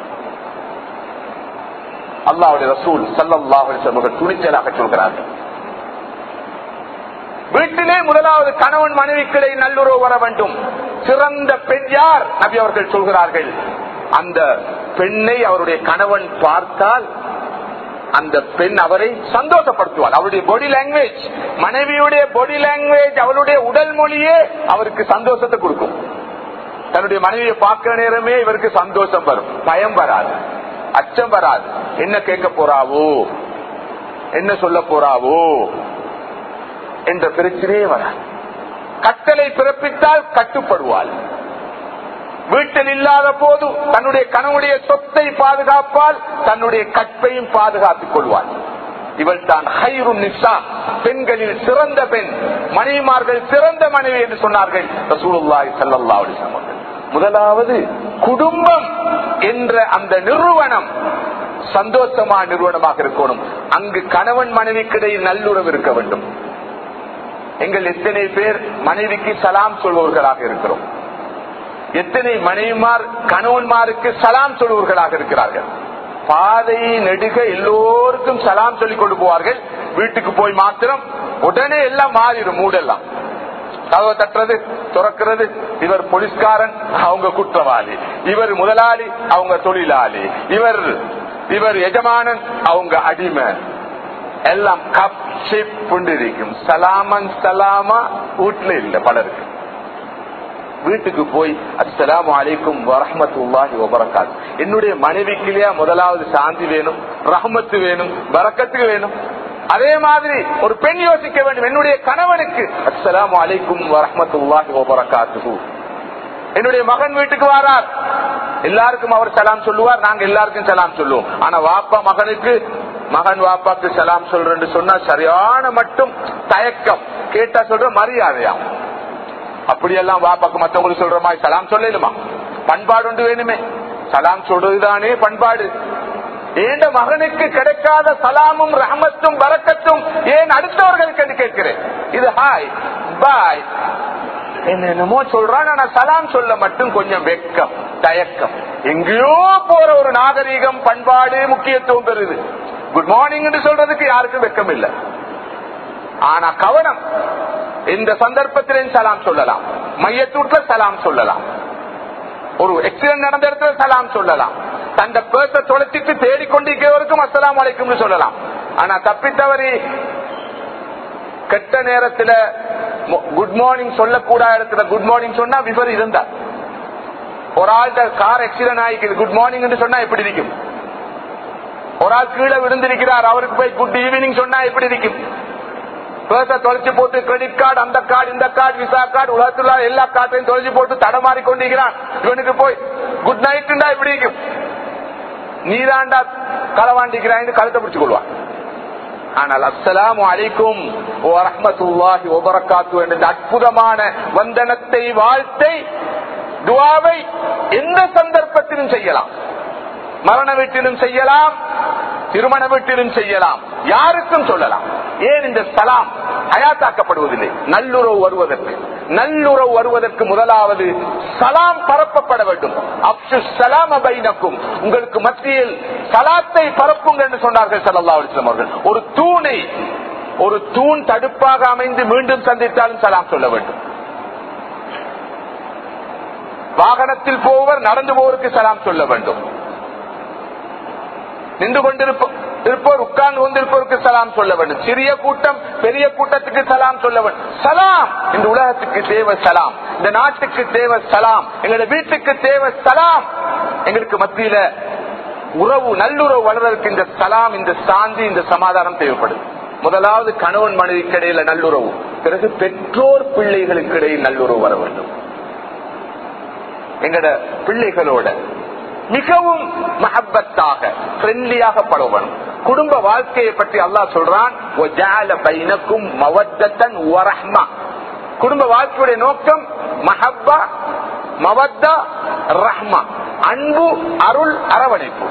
அல்லாவுடைய ரசூல் சல்லாஹ் துணிச்சலாக சொல்கிறார்கள் வீட்டிலே முதலாவது கணவன் மனைவிக்கிடை நல்லுறவு வர வேண்டும் சிறந்த பெண் யார் நபி அவர்கள் சொல்கிறார்கள் அந்த பெண்ணை அவருடைய கணவன் பார்த்தால் அந்த பெண் அவரை சந்தோஷப்படுத்துவாள் அவருடைய பாடி லாங்குவேஜ் மனைவியுடைய பாடி லாங்குவேஜ் அவருடைய உடல் மொழியே அவருக்கு சந்தோஷத்தை கொடுக்கும் தன்னுடைய மனைவியை பார்க்க நேரமே இவருக்கு சந்தோஷம் வரும் பயம் வராது அச்சம் வராது என்ன கேட்க போறாவோ என்ன சொல்ல போறாவோ என்ற பிரச்சனையே வராது கட்டளை பிறப்பித்தால் கட்டுப்படுவாள் வீட்டில் இல்லாத போது தன்னுடைய கணவனுடைய சொத்தை பாதுகாப்பால் தன்னுடைய கற்பையும் பாதுகாத்துக் கொள்வாள் இவள் தான் ஹைரு நிசா பெண்களில் சிறந்த பெண் மனைவிமார்கள் சிறந்த மனைவி என்று சொன்னார்கள் ரசூலுல்லாஹி ஸல்லல்லாஹு அலைஹி வஸல்லம் முதலாவது குடும்பம் என்ற அந்த நிறுவனம் சந்தோஷமான நிறுவனமாக இருக்கணும் அங்கு கணவன் மனைவிக்கிடையில் நல்லுறவு இருக்க வேண்டும் எங்கள் எத்தனை பேர் மனைவிக்கு சலாம் சொல்பவர்களாக இருக்கிறோம் எத்தனை மனைவிமார் கணவன்மாருக்கு சலாம் சொல்பவர்களாக இருக்கிறார்கள் பாதை நெடுக எல்லோருக்கும் சலாம் சொல்லிக் கொண்டு போவார்கள் வீட்டுக்கு போய் மாத்திரம் உடனே எல்லாம் மாறிடும் மூடெல்லாம் கதவை தட்டுறது துறக்கிறது இவர் போலீஸ்காரன் அவங்க குற்றவாளி இவர் முதலாளி அவங்க தொழிலாளி இவர் இவர் எஜமானன் அவங்க அடிமை எல்லாம் கப் ஷேப் கொண்டிருக்கும் சலாமன் சலாமா வீட்டுல இல்ல பலருக்கு வீட்டுக்கு போய் அஸ்லாம் அலைக்கும் வரமத்துல்லாஹி வபரகாத் என்னுடைய மனைவிக்குலயா முதலாவது சாந்தி வேணும் ரஹமத்து வேணும் வரக்கத்து வேணும் அதே மாதிரி ஒரு பெண் யோசிக்க வேண்டும் என்னுடைய கணவனுக்கு அஸ்லாம் அலைக்கும் வரமத்துல்லாஹி வபரகாத்து என்னுடைய மகன் வீட்டுக்கு வாரார் எல்லாருக்கும் அவர் சலாம் சொல்லுவார் நாங்க எல்லாருக்கும் சலாம் சொல்லுவோம் ஆனா வாப்பா மகனுக்கு மகன் வாப்பாக்கு சலாம் சொல்றேன்னு சொன்னா சரியான மட்டும் தயக்கம் கேட்டா சொல்ற மரியாதையா அப்படியெல்லாம் வாப்பாக்கு மத்தவங்களுக்கு சொல்ற மாதிரி சலாம் சொல்லலுமா பண்பாடு ஒன்று வேணுமே சலாம் சொல்றதுதானே பண்பாடு ஏண்ட மகனுக்கு கிடைக்காத சலாமும் ரஹமத்தும் பறக்கத்தும் ஏன் அடுத்தவர்களுக்கு என்று கேட்கிறேன் இது ஹாய் பாய் என்னென்னமோ சொல்றான் ஆனா சலாம் சொல்ல மட்டும் கொஞ்சம் வெக்கம் தயக்கம் எங்கேயோ போற ஒரு நாகரீகம் பண்பாடு முக்கியத்துவம் பெறுது குட் மார்னிங் என்று சொல்றதுக்கு யாருக்கும் வெக்கம் இல்லை ஆனா கவனம் இந்த சந்தர்ப்பத்திலும் சலாம் சொல்லலாம் மையத்தூட்ல சலாம் சொல்லலாம் ஒரு எக்ஸிடென்ட் நடந்த இடத்துல சலாம் சொல்லலாம் தந்த பேச தொலைச்சிட்டு தேடிக்கொண்டிருக்கிறவருக்கும் அஸ்லாம் வலைக்கும் சொல்லலாம் ஆனா தப்பித்தவரி கெட்ட நேரத்துல குட் மார்னிங் சொல்லக்கூடாத இடத்துல குட் மார்னிங் சொன்னா விபர் இருந்தார் ஒரு ஆள்கிட்ட கார் ஆக்சிடென்ட் ஆகிக்குது குட் மார்னிங் சொன்னா எப்படி இருக்கும் ஒரு ஆள் கீழே விழுந்திருக்கிறார் அவருக்கு போய் குட் ஈவினிங் சொன்னா எப்படி இருக்கும் பேச தொலைச்சு போட்டு கிரெடிட் கார்டு அந்த கார்டு இந்த கார்டு விசா கார்டு உலகத்துல எல்லா கார்டையும் தொலைச்சு போட்டு தடமாறி கொண்டிருக்கிறான் இவனுக்கு போய் குட் நைட் எப்படி இருக்கும் நீதாண்டா களவாண்டிக்கிறான் கழுத்தை பிடிச்சு கொள்வான் ஆனால் அஸ்ஸலாமு அலைக்கும் வரஹ்மத்துல்லாஹி வபரகாத்து என்ற அற்புதமான வந்தனத்தை வாழ்த்தை துவாவை எந்த சந்தர்ப்பத்திலும் செய்யலாம் மரண வீட்டிலும் செய்யலாம் திருமண வீட்டிலும் செய்யலாம் யாருக்கும் சொல்லலாம் ஏன் இந்த சலாம் அயாத்தாக்கப்படுவதில்லை நல்லுறவு வருவதற்கு நல்லுறவு வருவதற்கு முதலாவது சலாம் பரப்பப்பட வேண்டும் அப்சு சலாம் அபைனக்கும் உங்களுக்கு மத்தியில் சலாத்தை பரப்புங்க என்று சொன்னார்கள் சல்லா அலிஸ்லாம் அவர்கள் ஒரு தூணை ஒரு தூண் தடுப்பாக அமைந்து மீண்டும் சந்தித்தாலும் சலாம் சொல்ல வேண்டும் வாகனத்தில் போவர் நடந்து போவருக்கு சலாம் சொல்ல வேண்டும் நின்று கொண்டிருப்போர் உட்கார்ந்து கொண்டிருப்போருக்கு சலாம் சொல்ல வேண்டும் சிறிய கூட்டம் பெரிய கூட்டத்துக்கு சலாம் சொல்ல வேண்டும் சலாம் இந்த உலகத்துக்கு தேவை சலாம் இந்த நாட்டுக்கு தேவை சலாம் எங்களுடைய வீட்டுக்கு தேவை சலாம் எங்களுக்கு மத்தியில உறவு நல்லுறவு வளர்வதற்கு இந்த சலாம் இந்த சாந்தி இந்த சமாதானம் தேவைப்படுது முதலாவது கணவன் மனைவிக்கு இடையில நல்லுறவு பிறகு பெற்றோர் பிள்ளைகளுக்கு இடையில் நல்லுறவு வர வேண்டும் எங்கட பிள்ளைகளோட மிகவும் மஹப்பத்தாக ஃப்ரெண்ட்லியாக பழகணும் குடும்ப வாழ்க்கையை பற்றி அல்லாஹ் சொல்றான் குடும்ப வாழ்க்கையுடைய நோக்கம் மஹப்பா மவத்தா ரஹ்மா அன்பு அருள் அரவணைப்பு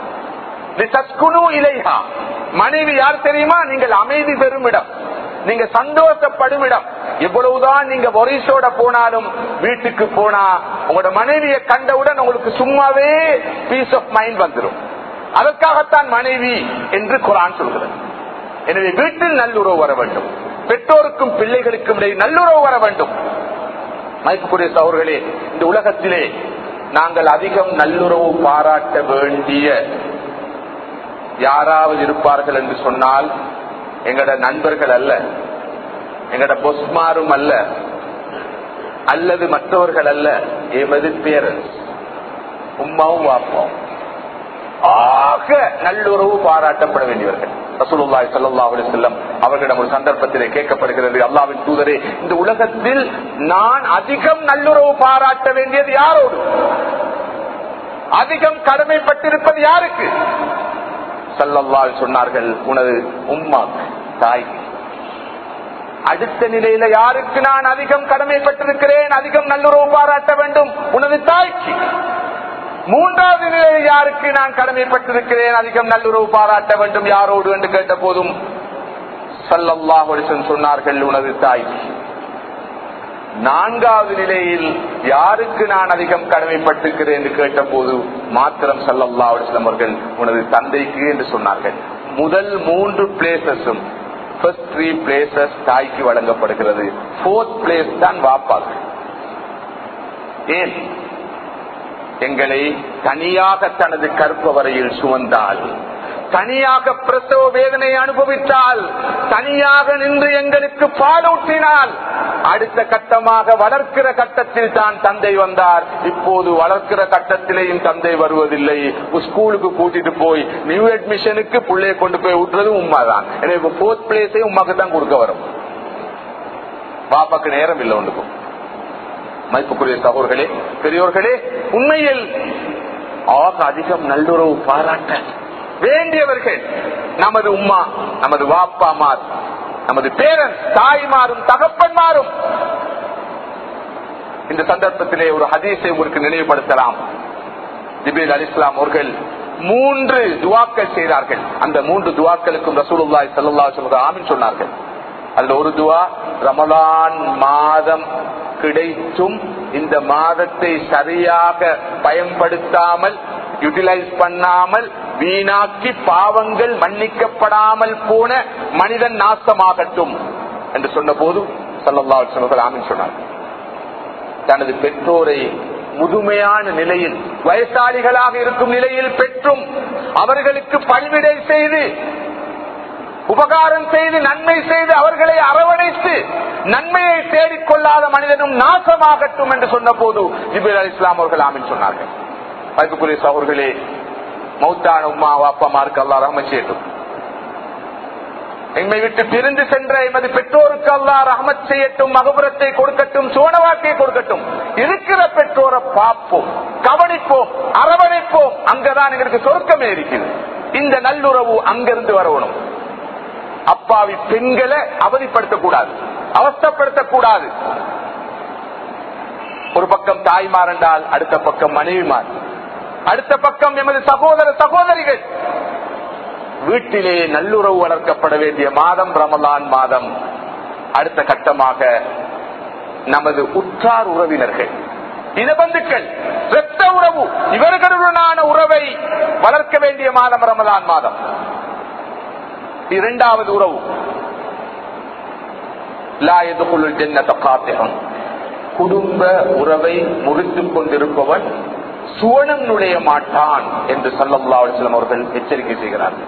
இலைஹா மனைவி யார் தெரியுமா நீங்கள் அமைதி பெறும் இடம் நீங்க சந்தோஷப்படும் இடம் எவ்வளவுதான் நீங்க ஒரிசோட போனாலும் வீட்டுக்கு போனா உங்களோட மனைவியை கண்டவுடன் உங்களுக்கு சும்மாவே பீஸ் ஆஃப் மைண்ட் வந்துடும் அதற்காகத்தான் மனைவி என்று குரான் சொல்கிறது எனவே வீட்டில் நல்லுறவு வர வேண்டும் பெற்றோருக்கும் பிள்ளைகளுக்கும் இடையே நல்லுறவு வர வேண்டும் மயக்கக்கூடிய சவர்களே இந்த உலகத்திலே நாங்கள் அதிகம் நல்லுறவு பாராட்ட வேண்டிய யாராவது இருப்பார்கள் என்று சொன்னால் எங்கட நண்பர்கள் அல்ல எங்கட பொஸ்மாரும் அல்ல அல்லது மற்றவர்கள் அல்ல எமது பேரன்ஸ் உம்மாவும் வாப்போம் ஆக நல்லுறவு பாராட்டப்பட வேண்டியவர்கள் ரசூலுல்லாஹி ஸல்லல்லாஹு அலைஹி வஸல்லம் அவர்களிடம் ஒரு சந்தர்ப்பத்திலே கேட்கப்படுகிறது அல்லாஹ்வின் தூதரே இந்த உலகத்தில் நான் அதிகம் நல்லுறவு பாராட்ட வேண்டியது யாரோடு அதிகம் கடமைப்பட்டிருப்பது யாருக்கு சல்லல்லாஹு சொன்னார்கள் உனது உம்மா தாய் அடுத்த நிலையில யாருக்கு நான் அதிகம் கடமைப்பட்டிருக்கிறேன் அதிகம் நல்லுறவு பாராட்ட வேண்டும் உனது தாய்க்கு மூன்றாவது நிலையில் யாருக்கு நான் கடமைப்பட்டிருக்கிறேன் அதிகம் நல்லுறவு பாராட்ட வேண்டும் யாரோடு என்று கேட்ட போதும் சல்லல்லாஹு சொன்னார்கள் உனது தாய்க்கு நான்காவது நிலையில் யாருக்கு நான் அதிகம் கடமைப்பட்டிருக்கிறேன் என்று கேட்ட போது மாத்திரம் சல்லல்லா அலிஸ்லாம் அவர்கள் உனது தந்தைக்கு என்று சொன்னார்கள் முதல் மூன்று பிளேசஸும் ஃபர்ஸ்ட் த்ரீ பிளேசஸ் தாய்க்கு வழங்கப்படுகிறது போர்த் பிளேஸ் தான் வாப்பாக்கு ஏன் எங்களை தனியாக தனது கற்பவரையில் சுமந்தால் தனியாக பிரசவ வேதனை அனுபவித்தால் தனியாக நின்று எங்களுக்கு பாலூட்டினால் அடுத்த கட்டமாக வளர்க்கிற கட்டத்தில் தான் தந்தை வந்தார் இப்போது வளர்க்கிற கட்டத்திலேயும் தந்தை வருவதில்லை ஸ்கூலுக்கு கூட்டிட்டு போய் நியூ அட்மிஷனுக்கு பிள்ளைய கொண்டு போய் விட்டுறது உண்மைதான் எனவே போர்த் பிளேஸே உமாக்கு தான் கொடுக்க வரும் பாப்பாக்கு நேரம் இல்லை ஒன்றுக்கும் மதிப்புக்குரிய சகோர்களே பெரியோர்களே உண்மையில் ஆக அதிகம் நல்லுறவு பாராட்ட வேண்டியவர்கள் நமது உம்மா நமது வாப்பாமார் நமது பேரன் தாய்மாரும் தகப்பன்மாரும் இந்த சந்தர்ப்பத்திலே ஒரு ஹதீஸை உங்களுக்கு நினைவுபடுத்தலாம் ஜிபேல் அலி இஸ்லாம் அவர்கள் மூன்று துவாக்கள் செய்தார்கள் அந்த மூன்று துவாக்களுக்கும் ரசூலுல்லாய் சல்லா சொல்வது ஆமின் சொன்னார்கள் அதுல ஒரு துவா ரமலான் மாதம் கிடைத்தும் இந்த மாதத்தை சரியாக பயன்படுத்தாமல் யூட்டிலைஸ் பண்ணாமல் வீணாக்கி பாவங்கள் மன்னிக்கப்படாமல் போன மனிதன் நாசமாகட்டும் என்று சொன்ன போது சல்லல்லா சொல்வர்கள் ஆமின் சொன்னார் தனது பெற்றோரை முதுமையான நிலையில் வயசாளிகளாக இருக்கும் நிலையில் பெற்றும் அவர்களுக்கு பல்விடை செய்து உபகாரம் செய்து நன்மை செய்து அவர்களை அரவணைத்து நன்மையை தேடிக்கொள்ளாத மனிதனும் நாசமாகட்டும் என்று சொன்ன போது ஜிபேல் அலி இஸ்லாம் அவர்கள் ஆமின் சொன்னார்கள் மதிப்புக்குரிய சகோர்களே மௌத்தான உமா வாப்பமாருக்கு அல்லா ரஹம செய்யட்டும் எம்மை விட்டு பிரிந்து சென்ற எமது பெற்றோருக்கு அல்லா ரஹமத் செய்யட்டும் மகபுரத்தை கொடுக்கட்டும் சோனவாக்கை கொடுக்கட்டும் இருக்கிற பெற்றோரை பார்ப்போம் கவனிப்போம் அரவணைப்போம் அங்கதான் எங்களுக்கு சொர்க்கமே இருக்குது இந்த நல்லுறவு அங்கிருந்து வரணும் அப்பாவி பெண்களை அவதிப்படுத்தக்கூடாது அவஸ்தப்படுத்தக்கூடாது ஒரு பக்கம் தாய்மார் என்றால் அடுத்த பக்கம் மனைவிமார் அடுத்த பக்கம் எமது சகோதர சகோதரிகள் வீட்டிலே நல்லுறவு வளர்க்கப்பட வேண்டிய மாதம் ரமலான் மாதம் அடுத்த கட்டமாக நமது உற்றார் உறவினர்கள் இனபந்துக்கள் இரத்த உறவு இவர்களுடனான உறவை வளர்க்க வேண்டிய மாதம் ரமலான் மாதம் இரண்டாவது உறவு குடும்ப உறவை முறித்துக் கொண்டிருப்பவன் சுவனம் நுழைய மாட்டான் என்று சல்லல்லா அலிஸ்லாம் அவர்கள் எச்சரிக்கை செய்கிறார்கள்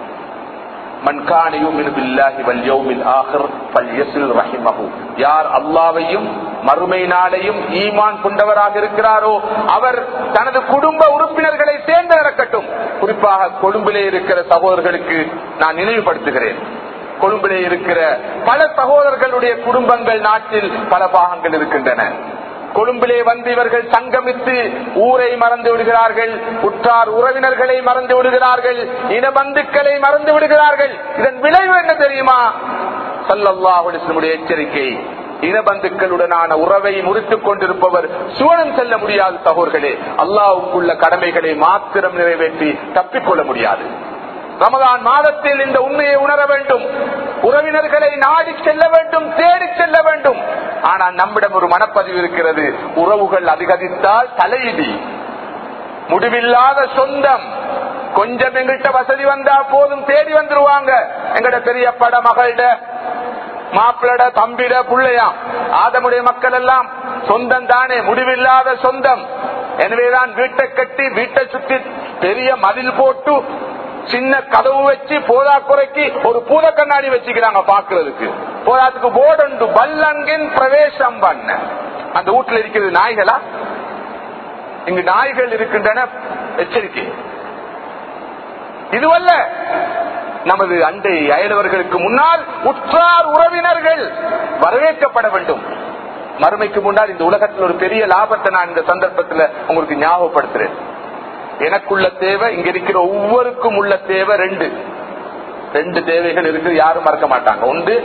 யார் அல்லாவையும் மறுமை நாளையும் ஈமான் கொண்டவராக இருக்கிறாரோ அவர் தனது குடும்ப உறுப்பினர்களை சேர்ந்து நடக்கட்டும் குறிப்பாக கொழும்பிலே இருக்கிற சகோதரர்களுக்கு நான் நினைவுபடுத்துகிறேன் கொழும்பிலே இருக்கிற பல சகோதரர்களுடைய குடும்பங்கள் நாட்டில் பல பாகங்கள் இருக்கின்றன கொழும்பிலே வந்து இவர்கள் சங்கமித்து ஊரை மறந்து விடுகிறார்கள் உற்றார் உறவினர்களை மறந்து விடுகிறார்கள் இனபந்துக்களை மறந்து விடுகிறார்கள் இதன் விளைவு என்ன தெரியுமா சல்லல்லாஹுடைய எச்சரிக்கை இனபந்துக்களுடனான உறவை முறித்துக் கொண்டிருப்பவர் சுவனம் செல்ல முடியாது சகோர்களே அல்லாவுக்குள்ள கடமைகளை மாத்திரம் நிறைவேற்றி தப்பிக்கொள்ள முடியாது ரமதான் மாதத்தில் இந்த உண்மையை உணர வேண்டும் உறவினர்களை நாடி செல்ல வேண்டும் தேடி செல்ல வேண்டும் ஆனால் நம்மிடம் ஒரு மனப்பதிவு இருக்கிறது உறவுகள் அதிகரித்தால் தலையிடி முடிவில்லாத சொந்தம் கொஞ்சம் எங்கிட்ட வசதி வந்தா போதும் தேடி வந்துருவாங்க எங்கட பெரிய பட மகள்ட மாப்பிளட தம்பிட புள்ளையாம் ஆதமுடைய மக்கள் எல்லாம் சொந்தம் தானே முடிவில்லாத சொந்தம் எனவேதான் வீட்டை கட்டி வீட்டை சுற்றி பெரிய மதில் போட்டு சின்ன கதவு வச்சு போதா குறைக்கு ஒரு பூத கண்ணாடி வச்சுக்கிறாங்க பாக்குறதுக்கு போதாத்துக்கு போர்டு பல்லங்கின் பிரவேசம் பண்ண அந்த வீட்டுல இருக்கிறது நாய்களா இங்கு நாய்கள் இருக்கின்றன எச்சரிக்கை இதுவல்ல நமது அண்டை அயலவர்களுக்கு முன்னால் உற்றார் உறவினர்கள் வரவேற்கப்பட வேண்டும் மறுமைக்கு முன்னால் இந்த உலகத்தில் ஒரு பெரிய லாபத்தை நான் இந்த சந்தர்ப்பத்தில் உங்களுக்கு ஞாபகப்படுத்துறேன் எனக்குள்ள தேவை இங்க இருக்கிற ஒவ்வொருக்கும் உள்ள தேவை ரெண்டு ரெண்டு தேவைகள் இருக்கு யாரும் மறக்க மாட்டாங்க ஒன்று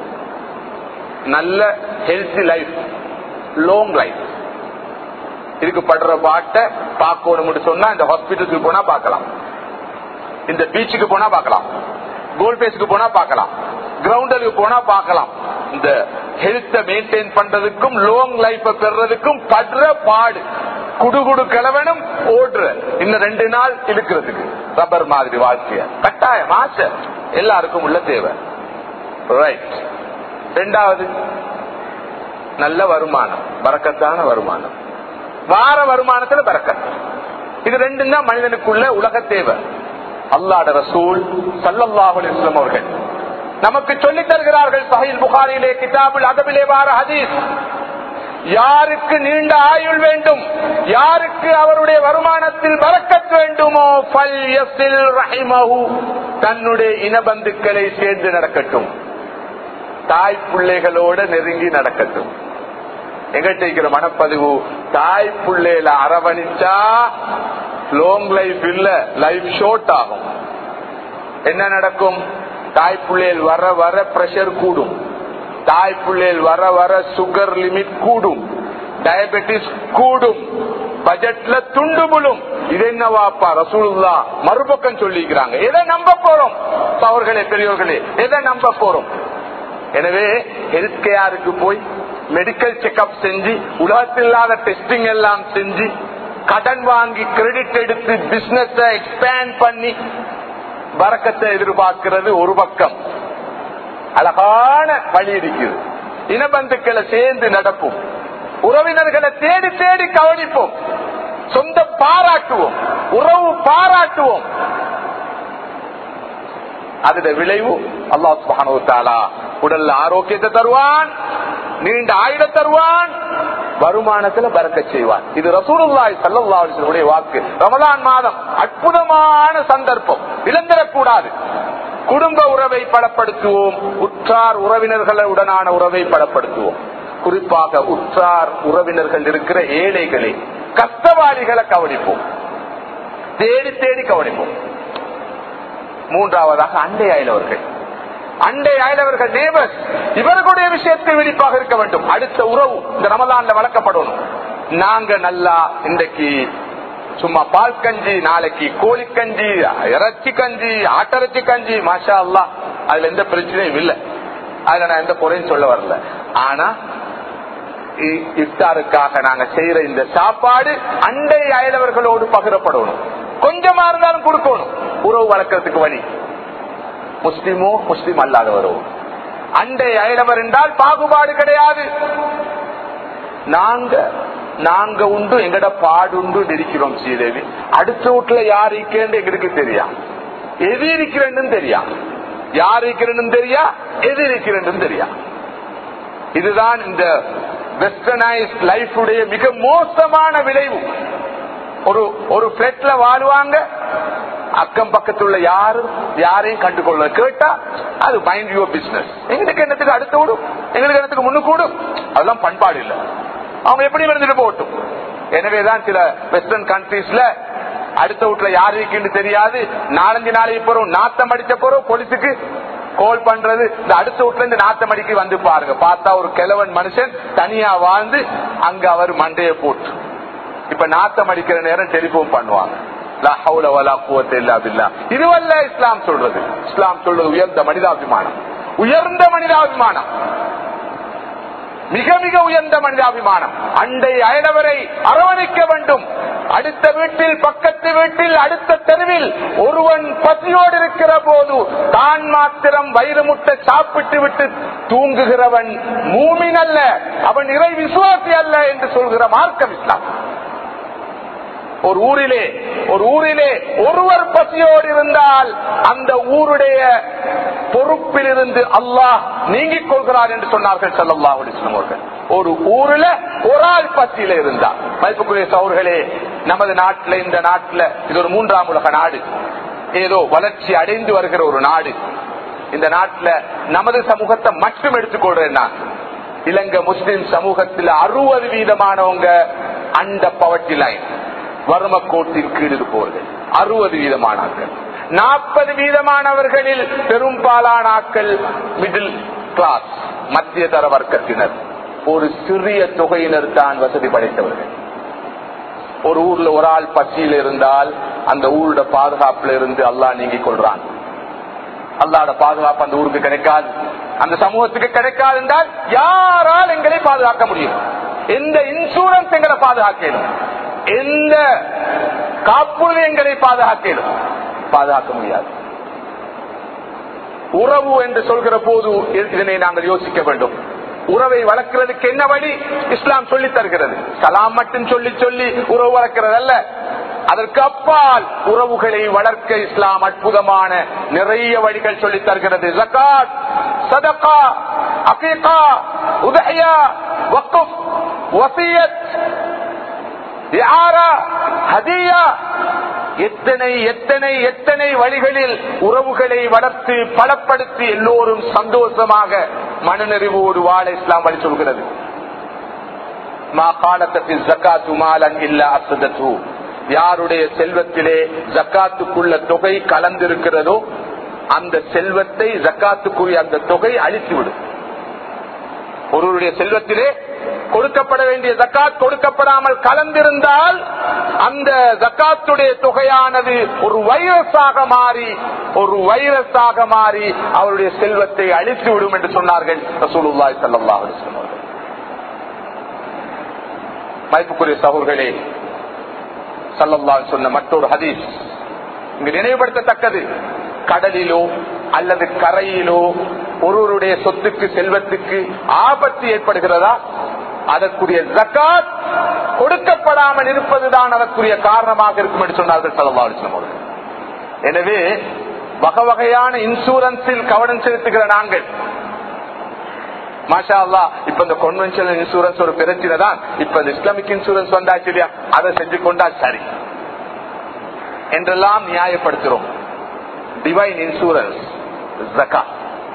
நல்ல ஹெல்த்தி லைஃப் லாங் லைஃப் இதுக்கு படுற பாட்டை பார்க்கணும்னு சொன்னா இந்த ஹாஸ்பிட்டலுக்கு போனா பார்க்கலாம் இந்த பீச்சுக்கு போனா பார்க்கலாம் கோல் பேஸுக்கு போனா பார்க்கலாம் கிரவுண்டலுக்கு போனா பார்க்கலாம் இந்த ஹெல்த்தை மெயின்டைன் பண்றதுக்கும் லாங் லைஃப் பெறதுக்கும் படுற பாடு குடுகுடு கிழவனும் ஓடுற இன்னும் ரெண்டு நாள் இருக்கிறதுக்கு ரப்பர் மாதிரி வாழ்க்கைய கட்டாயம் ஆசை எல்லாருக்கும் உள்ள தேவை ரைட் ரெண்டாவது நல்ல வருமானம் வரக்கத்தான வருமானம் வார வருமானத்துல பறக்கத் இது ரெண்டும் தான் மனிதனுக்குள்ள உலக தேவை அல்லாட ரசூல் சல்லல்லாஹு அலைஹி வஸல்லம் அவர்கள் நமக்கு சொல்லித் தருகிறார்கள் சஹீல் புகாரிலே கிதாபுல் அதபிலே வார ஹதீஸ் யாருக்கு நீண்ட ஆயுள் வேண்டும் யாருக்கு அவருடைய வருமானத்தில் பறக்கத் வேண்டுமோ ஃபல் யஸில் ரஹிமஹு தன்னுடைய இனபந்துக்களை சேர்ந்து நடக்கட்டும் தாய் பிள்ளைகளோட நெருங்கி நடக்கட்டும் எங்கிட்ட இருக்கிற மனப்பதிவு தாய் பிள்ளையில அரவணிச்சா லாங் லைஃப் இல்ல லைஃப் ஷார்ட் ஆகும் என்ன நடக்கும் தாய் பிள்ளைகள் வர வர பிரஷர் கூடும் தாய் பிள்ளைகள் வர வர சுகர் லிமிட் கூடும் டயபெட்டிஸ் கூடும் பட்ஜெட்ல துண்டு முழும் இது என்னவாப்பா ரசூலுல்லா மறுபக்கம் சொல்லிக்கிறாங்க எதை நம்ப போறோம் அவர்களே பெரியவர்களே எதை நம்ப போறோம் எனவே ஹெல்த் கேருக்கு போய் மெடிக்கல் செக்அப் செஞ்சு உலகத்தில் இல்லாத டெஸ்டிங் எல்லாம் செஞ்சு கடன் வாங்கி கிரெடிட் எடுத்து பிசினஸ் எக்ஸ்பேண்ட் பண்ணி வரக்கத்தை எதிர்பார்க்கிறது ஒரு பக்கம் அழகான வழி இருக்குது இனபந்துக்களை சேர்ந்து நடப்போம் உறவினர்களை தேடி தேடி கவனிப்போம் சொந்த பாராட்டுவோம் உறவு பாராட்டுவோம் அதோட விளைவு அல்லாஹ் சுப்ஹானஹு வ தஆலா உடல்ல ஆரோக்கியத்தை தருவான் நீண்ட ஆயுத தருவான் வருமானத்துல பறக்க செய்வான் இது ரசூலுல்லாஹி ஸல்லல்லாஹு அலைஹி வஸல்லம் வாக்கு ரமலான் மாதம் அற்புதமான சந்தர்ப்பம் இழந்திடக்கூடாது குடும்ப உறவை பலப்படுத்துவோம் உற்றார் உறவினர்களுடனான உறவை பலப்படுத்துவோம் குறிப்பாக உற்றார் உறவினர்கள் இருக்கிற ஏழைகளை கஷ்டவாளிகளை கவனிப்போம் தேடி தேடி கவனிப்போம் மூன்றாவதாக அண்டை அயலவர்கள் அண்டை அயலவர்கள் நேபர்ஸ் இவர்களுடைய விஷயத்தில் விழிப்பாக இருக்க வேண்டும் அடுத்த உறவு இந்த ரமலான்ல வளர்க்கப்படணும் நாங்க நல்லா இன்றைக்கு சும்மா பால் கஞ்சி நாளைக்கு கோழி கஞ்சி இறைச்சி கஞ்சி ஆட்டிறைச்சி கஞ்சி மாஷா அல்லா அதுல எந்த பிரச்சனையும் இல்லை அதுல நான் எந்த குறையும் சொல்ல வரல ஆனா இ- இஃப்தாருக்காக நாங்க செய்யற இந்த சாப்பாடு அண்டை அயலவர்களோடு பகிரப்படணும் கொஞ்சமா இருந்தாலும் கொடுக்கணும் உறவு வளர்க்கறதுக்கு வழி முஸ்லிமோ முஸ்லிம் அல்லாதவரோ அண்டை அயலவர் என்றால் பாகுபாடு கிடையாது நாங்க நாங்க உண்டு எங்கட பாடுண்டு இருக்கிறோம் ஸ்ரீதேவி அடுத்த வீட்டுல யார் இருக்கேன்னு எங்களுக்கு தெரியா எது இருக்கிறேன்னு தெரியா யார் இருக்கிறேன்னு தெரியா எது இருக்கிறேன்னு தெரியா இதுதான் இந்த வெஸ்டர்னைஸ் லைஃப் உடைய மிக மோசமான விளைவு ஒரு ஒரு பிளட்ல வாழ்வாங்க அக்கம் பக்கத்துல யாரும் யாரையும் கண்டுகொள்ள கேட்டா அது மைண்ட் யுவர் பிசினஸ் எங்களுக்கு என்னத்துக்கு அடுத்து விடும் எங்களுக்கு என்னத்துக்கு முன்னு கூடும் அதெல்லாம் பண்பாடு இல்லை அவங்க எப்படி இருந்துட்டு போகட்டும் எனவேதான் சில வெஸ்டர்ன் கண்ட்ரீஸ்ல அடுத்த வீட்டுல யார் இருக்குன்னு தெரியாது நாலஞ்சு நாளைக்கு போறோம் நாத்தம் அடிச்ச போறோம் போலீஸுக்கு கோல் பண்றது இந்த அடுத்த வீட்டுல இருந்து நாத்தம் அடிக்க வந்து பாருங்க பார்த்தா ஒரு கிழவன் மனுஷன் தனியா வாழ்ந்து அங்க அவர் மண்டைய போட்டு இப்ப நாத்தம் அடிக்கிற நேரம் டெலிபோன் பண்ணுவாங்க லா ஹவுல வலா குவத்த இல்லா பில்லா. இதுவல்ல இஸ்லாம் சொல்றது இஸ்லாம் சொல்றது உயர்ந்த மனிதாபிமானம் உயர்ந்த மனிதாபிமானம் மிக மிக உயர்ந்த மனிதாபிமானம் அண்டை அயலவரை அரவணைக்க வேண்டும் அடுத்த வீட்டில் பக்கத்து வீட்டில் அடுத்த தெருவில் ஒருவன் பசியோடு இருக்கிற போது தான் மாத்திரம் வயிறு முட்டை சாப்பிட்டு விட்டு தூங்குகிறவன் மூமின் அல்ல அவன் இறை விசுவாசி அல்ல என்று சொல்கிற மார்க்கம் இஸ்லாம் ஒரு ஊரிலே ஒரு ஊரிலே ஒருவர் பசியோடு இருந்தால் அந்த ஊருடைய பொறுப்பில் இருந்து அல்லாஹ் நீங்கிக் கொள்கிறார் என்று சொன்னார்கள் சல்லல்லாஹு அலைஹி வஸல்லம் அவர்கள் ஒரு ஊரில் ஒரு ஆள் பசியில இருந்தார் மதிப்புக்குரிய சௌர்களே நமது நாட்டில் இந்த நாட்டில் இது ஒரு மூன்றாம் உலக நாடு ஏதோ வளர்ச்சி அடைந்து வருகிற ஒரு நாடு இந்த நாட்டுல நமது சமூகத்தை மட்டும் எடுத்துக்கொள்றேன் நான் இலங்கை முஸ்லிம் சமூகத்தில் அறுபது வீதமானவங்க அண்ட பவர்ட்டி லைன் வறும கோட்டின் கீழ் இருப்பவர்கள் அறுபது வீதமானாக்கள் நாற்பது வீதமானவர்களில் பெரும்பாலான ஆக்கள் மிடில் கிளாஸ் மத்திய தர வர்க்கத்தினர் ஒரு சிறிய தொகையினர் தான் வசதி படைத்தவர்கள் ஒரு ஊர்ல ஒரு ஆள் பசியில் இருந்தால் அந்த ஊரோட பாதுகாப்புல இருந்து அல்லாஹ் நீங்கிக் கொள்றான் அல்லாட பாதுகாப்பு அந்த ஊருக்கு கிடைக்காது அந்த சமூகத்துக்கு கிடைக்காது என்றால் யாரால் எங்களை பாதுகாக்க முடியும் எந்த இன்சூரன்ஸ் எங்களை பாதுகாக்கணும் எந்த காப்புறுதி எங்களை பாதுகாக்கணும் பாதுகாக்க முடியாது உறவு என்று சொல்கிற போது இதனை நாங்கள் யோசிக்க வேண்டும் உறவை வளர்க்கிறதுக்கு என்ன வழி இஸ்லாம் சொல்லி தருகிறது சலாம் மட்டும் சொல்லி சொல்லி உறவு வளர்க்கிறது அல்ல அதற்கு அப்பால் உறவுகளை வளர்க்க இஸ்லாம் அற்புதமான நிறைய வழிகள் சொல்லி தருகிறது ஜக்காத் சதகா அகீகா உதயா வக்குப் வசியத் யாரா ஹதியா எத்தனை எத்தனை எத்தனை வழிகளில் உறவுகளை வளர்த்து பலப்படுத்தி எல்லோரும் சந்தோஷமாக மனநெறிவோடு வாழ இஸ்லாம் வழி சொல்கிறது மா காலத்தத்தில் ஜக்காத்து மாலன் இல்ல அசுதத்து யாருடைய செல்வத்திலே ஜக்காத்துக்குள்ள தொகை கலந்திருக்கிறதோ அந்த செல்வத்தை ஜக்காத்துக்குரிய அந்த தொகை அழித்துவிடும் ஒருவருடைய செல்வத்திலே கொடுக்கப்பட வேண்டிய ஜக்காத் கொடுக்கப்படாமல் கலந்திருந்தால் அந்த ஜக்காத்துடைய தொகையானது ஒரு வைரஸாக மாறி ஒரு வைரஸாக மாறி அவருடைய செல்வத்தை அழித்து விடும் என்று சொன்னார்கள் ரசூலுல்லாய் சல்லா சொன்னார்கள் மதிப்புக்குரிய சகோதர்களே சல்லல்லா சொன்ன மற்றொரு ஹதீஸ் இங்கு நினைவுபடுத்தத்தக்கது கடலிலோ அல்லது கரையிலோ ஒருவருடைய சொத்துக்கு செல்வத்துக்கு ஆபத்து ஏற்படுகிறதா அதற்குரிய ஜக்காத் கொடுக்கப்படாமல் இருப்பதுதான் அதற்குரிய காரணமாக இருக்கும் என்று சொன்னார்கள் சல்லா அலிஸ்லாம் அவர்கள் எனவே வகை வகையான இன்சூரன்ஸில் கவனம் செலுத்துகிற நாங்கள் மாஷா அல்லா இப்ப இந்த கொன்வென்ஷனல் இன்சூரன்ஸ் ஒரு பிரச்சனை தான் இப்ப இந்த இஸ்லாமிக் இன்சூரன்ஸ் வந்தாச்சு இல்லையா அதை செஞ்சு கொண்டா சரி என்றெல்லாம் நியாயப்படுத்துறோம் டிவைன் இன்சூரன்ஸ் ஜக்கா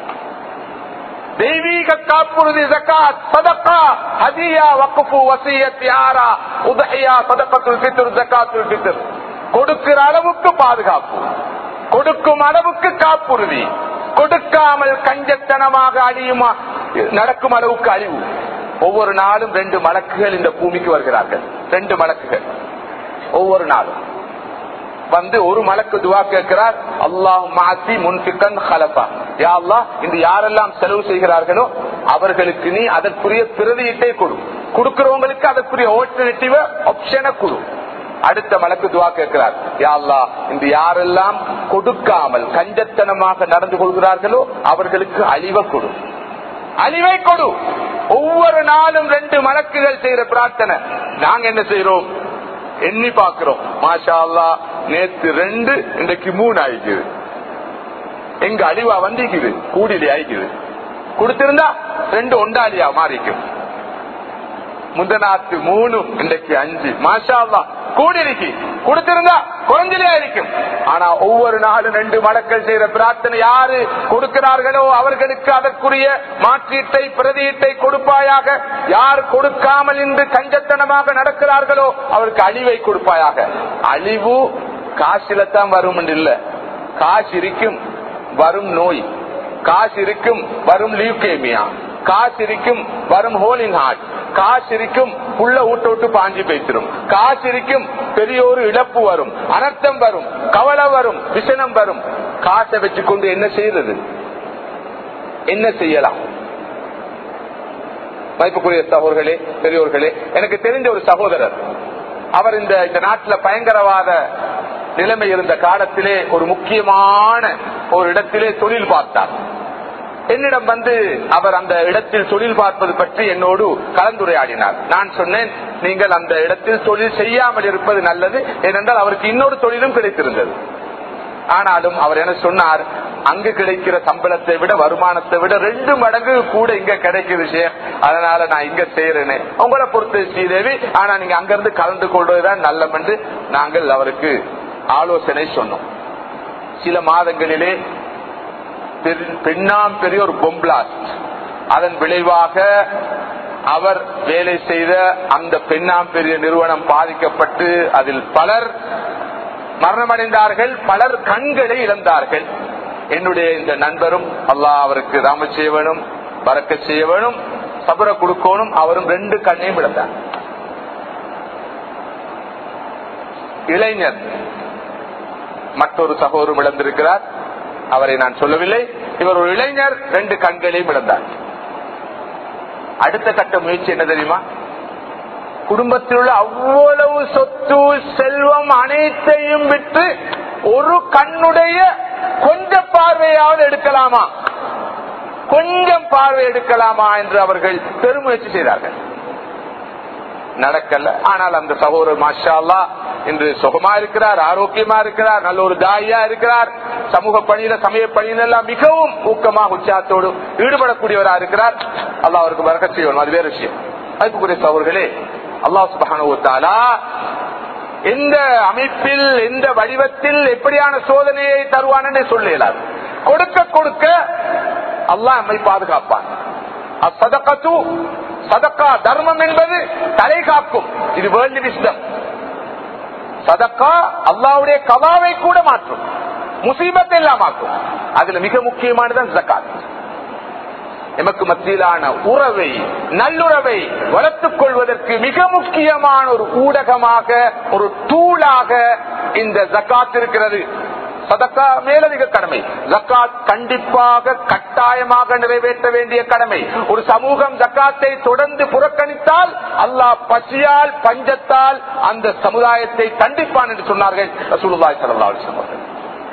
தெய்வீக காப்புறுதி ஜக்காத் சதக்கா ஹதியா வக்குஃபு வசியத் யாரா உதஹியா சதக்கத்துல் ஃபித்ர் ஜக்காத்துல் ஃபித்ர் கொடுக்கிற அளவுக்கு பாதுகாப்பு கொடுக்கும் அளவுக்கு காப்புறுதி கொடுக்காமல் கஞ்சத்தனமாக அழியுமா நடக்கும் அளவுக்கு அழிவு ஒவ்வொரு நாளும் ரெண்டு மலக்குகள் இந்த பூமிக்கு வருகிறார்கள் ரெண்டு மலக்குகள் ஒவ்வொரு நாளும் வந்து ஒரு மலக்கு துவா கேட்கிறார் அல்லாஹ் மாத்தி முன்பிக்கன் ஹலபா யா அல்லாஹ் இந்த யாரெல்லாம் செலவு செய்கிறார்களோ அவர்களுக்கு நீ அதற்குரிய பிரதியிட்டை கொடு கொடுக்கிறவங்களுக்கு அதற்குரிய ஆல்டர்னேட்டிவ் ஆப்ஷனை கொடு அடுத்த மலக்கு துவா கேட்கிறார் யா அல்லாஹ் இந்த யாரெல்லாம் கொடுக்காமல் கஞ்சத்தனமாக நடந்து கொள்கிறார்களோ அவர்களுக்கு அழிவை கொடு அழிவை கொடு ஒவ்வொரு நாளும் ரெண்டு மலக்குகள் செய்யற பிரார்த்தனை நாங்க என்ன செய்யறோம் எண்ணி பாக்குறோம் மாஷா அல்லா நேத்து ரெண்டு இன்றைக்கு மூணு ஆயிக்குது எங்க அழிவா வந்திக்குது கூடிலே ஆயிக்குது கொடுத்திருந்தா ரெண்டு ஒண்டாலியா மாறிக்கும் முந்தநாத்து மூணு இன்றைக்கு அஞ்சு மாஷா அல்லா கூடிருக்கு கொடுத்திருந்தா குறைஞ்சலே இருக்கும் ஆனா ஒவ்வொரு நாளும் ரெண்டு மடக்கள் செய்யற பிரார்த்தனை யாரு கொடுக்கிறார்களோ அவர்களுக்கு அதற்குரிய மாற்றீட்டை பிரதியீட்டை கொடுப்பாயாக யார் கொடுக்காமல் இன்று கஞ்சத்தனமாக நடக்கிறார்களோ அவருக்கு அழிவை கொடுப்பாயாக அழிவு காசில தான் வரும் இல்ல காசு இருக்கும் வரும் நோய் காசு இருக்கும் வரும் லியூகேமியா காசு இருக்கும் வரும் ஹோலிங் ஹார்ட் காசு இருக்கும் புள்ள ஊட்ட விட்டு பாஞ்சு பேசிடும் காசு இருக்கும் பெரிய ஒரு இழப்பு வரும் அனர்த்தம் வரும் கவலை வரும் விசனம் வரும் காசை வச்சுக்கொண்டு என்ன செய்யறது என்ன செய்யலாம் மதிப்புக்குரிய சகோதரர்களே பெரியோர்களே எனக்கு தெரிஞ்ச ஒரு சகோதரர் அவர் இந்த இந்த நாட்டில் பயங்கரவாத நிலைமை இருந்த காலத்திலே ஒரு முக்கியமான ஒரு இடத்திலே தொழில் பார்த்தார் என்னிடம் வந்து அவர் அந்த இடத்தில் தொழில் பார்ப்பது பற்றி என்னோடு கலந்துரையாடினார் நான் சொன்னேன் நீங்கள் அந்த இடத்தில் தொழில் செய்யாமல் இருப்பது நல்லது ஏனென்றால் அவருக்கு இன்னொரு தொழிலும் கிடைத்திருந்தது ஆனாலும் அவர் என்ன சொன்னார் அங்கு கிடைக்கிற சம்பளத்தை விட வருமானத்தை விட ரெண்டு மடங்கு கூட இங்க கிடைக்குது விஷயம் அதனால நான் இங்க செய்யறேனே உங்களை பொறுத்து ஸ்ரீதேவி ஆனா நீங்க அங்கிருந்து கலந்து கொள்வதுதான் நல்லம் என்று நாங்கள் அவருக்கு ஆலோசனை சொன்னோம் சில மாதங்களிலே பெரு- பெண்ணாம் பெரிய ஒரு பொம்பிளாஸ்ட் அதன் விளைவாக அவர் வேலை செய்த அந்த பெண்ணாம் பெரிய நிறுவனம் பாதிக்கப்பட்டு அதில் பலர் மரணமடைந்தார்கள் பலர் கண்களை இழந்தார்கள் என்னுடைய இந்த நண்பரும் அல்லாஹ் அவருக்கு ராம செய்ய வேணும் பறக்க செய்ய வேணும் சபர கொடுக்கணும் அவரும் ரெண்டு கண்ணையும் இழந்தார் இளைஞர் மற்றொரு சகோதரம் இழந்திருக்கிறார் அவரை நான் சொல்லவில்லை இவர் ஒரு இளைஞர் ரெண்டு கண்களையும் இழந்தார் அடுத்த கட்ட முயற்சி என்ன தெரியுமா குடும்பத்தில் உள்ள அவ்வளவு சொத்து செல்வம் அனைத்தையும் விட்டு ஒரு கண்ணுடைய கொஞ்ச பார்வையாவது எடுக்கலாமா கொஞ்சம் பார்வை எடுக்கலாமா என்று அவர்கள் பெருமுயற்சி செய்தார்கள் நடக்கல ஆனால் அந்த சகோதரர் மாஷா அல்லாஹ் இன்று சுகமா இருக்கிறார் ஆரோக்கியமா இருக்கிறார் நல்ல ஒரு தாயா இருக்கிறார் சமூக பணியில சமய பணியில எல்லாம் மிகவும் ஊக்கமாக உற்சாகத்தோடு ஈடுபடக்கூடியவரா இருக்கிறார் அல்லாஹ் அவருக்கு வரக்க செய்யணும் அது வேற விஷயம் அதுக்குரிய சகோதரர்களே அல்லாஹ் சுபஹானுவத்தாலா எந்த அமைப்பில் எந்த வடிவத்தில் எப்படியான சோதனையை தருவான் என்று சொல்ல இயலாது கொடுக்க கொடுக்க அல்லாஹ் நம்மை பாதுகாப்பான் அசதகத்து சதக்கா தர்மம் என்பது தலை காக்கும் இது வேர்ல்டு விஸ்டம் சதக்கா அல்லாவுடைய கவாவை கூட மாற்றும் முசீபத்தை எல்லாம் மாற்றும் அதுல மிக முக்கியமானது ஜக்காத் எமக்கு மத்தியிலான உறவை நல்லுறவை வளர்த்துக் கொள்வதற்கு மிக முக்கியமான ஒரு ஊடகமாக ஒரு டூலாக இந்த ஜக்காத் இருக்கிறது சதக்கா மேலதிக கடமை ஜக்காத் கண்டிப்பாக கட்டாயமாக நிறைவேற்ற வேண்டிய கடமை ஒரு சமூகம் ஜக்காத்தை தொடர்ந்து புறக்கணித்தால் அல்லாஹ் பசியால் பஞ்சத்தால் அந்த சமுதாயத்தை கண்டிப்பான் என்று சொன்னார்கள் ரசூலுல்லாஹி ஸல்லல்லாஹு அலைஹி வஸல்லம் அவர்கள்.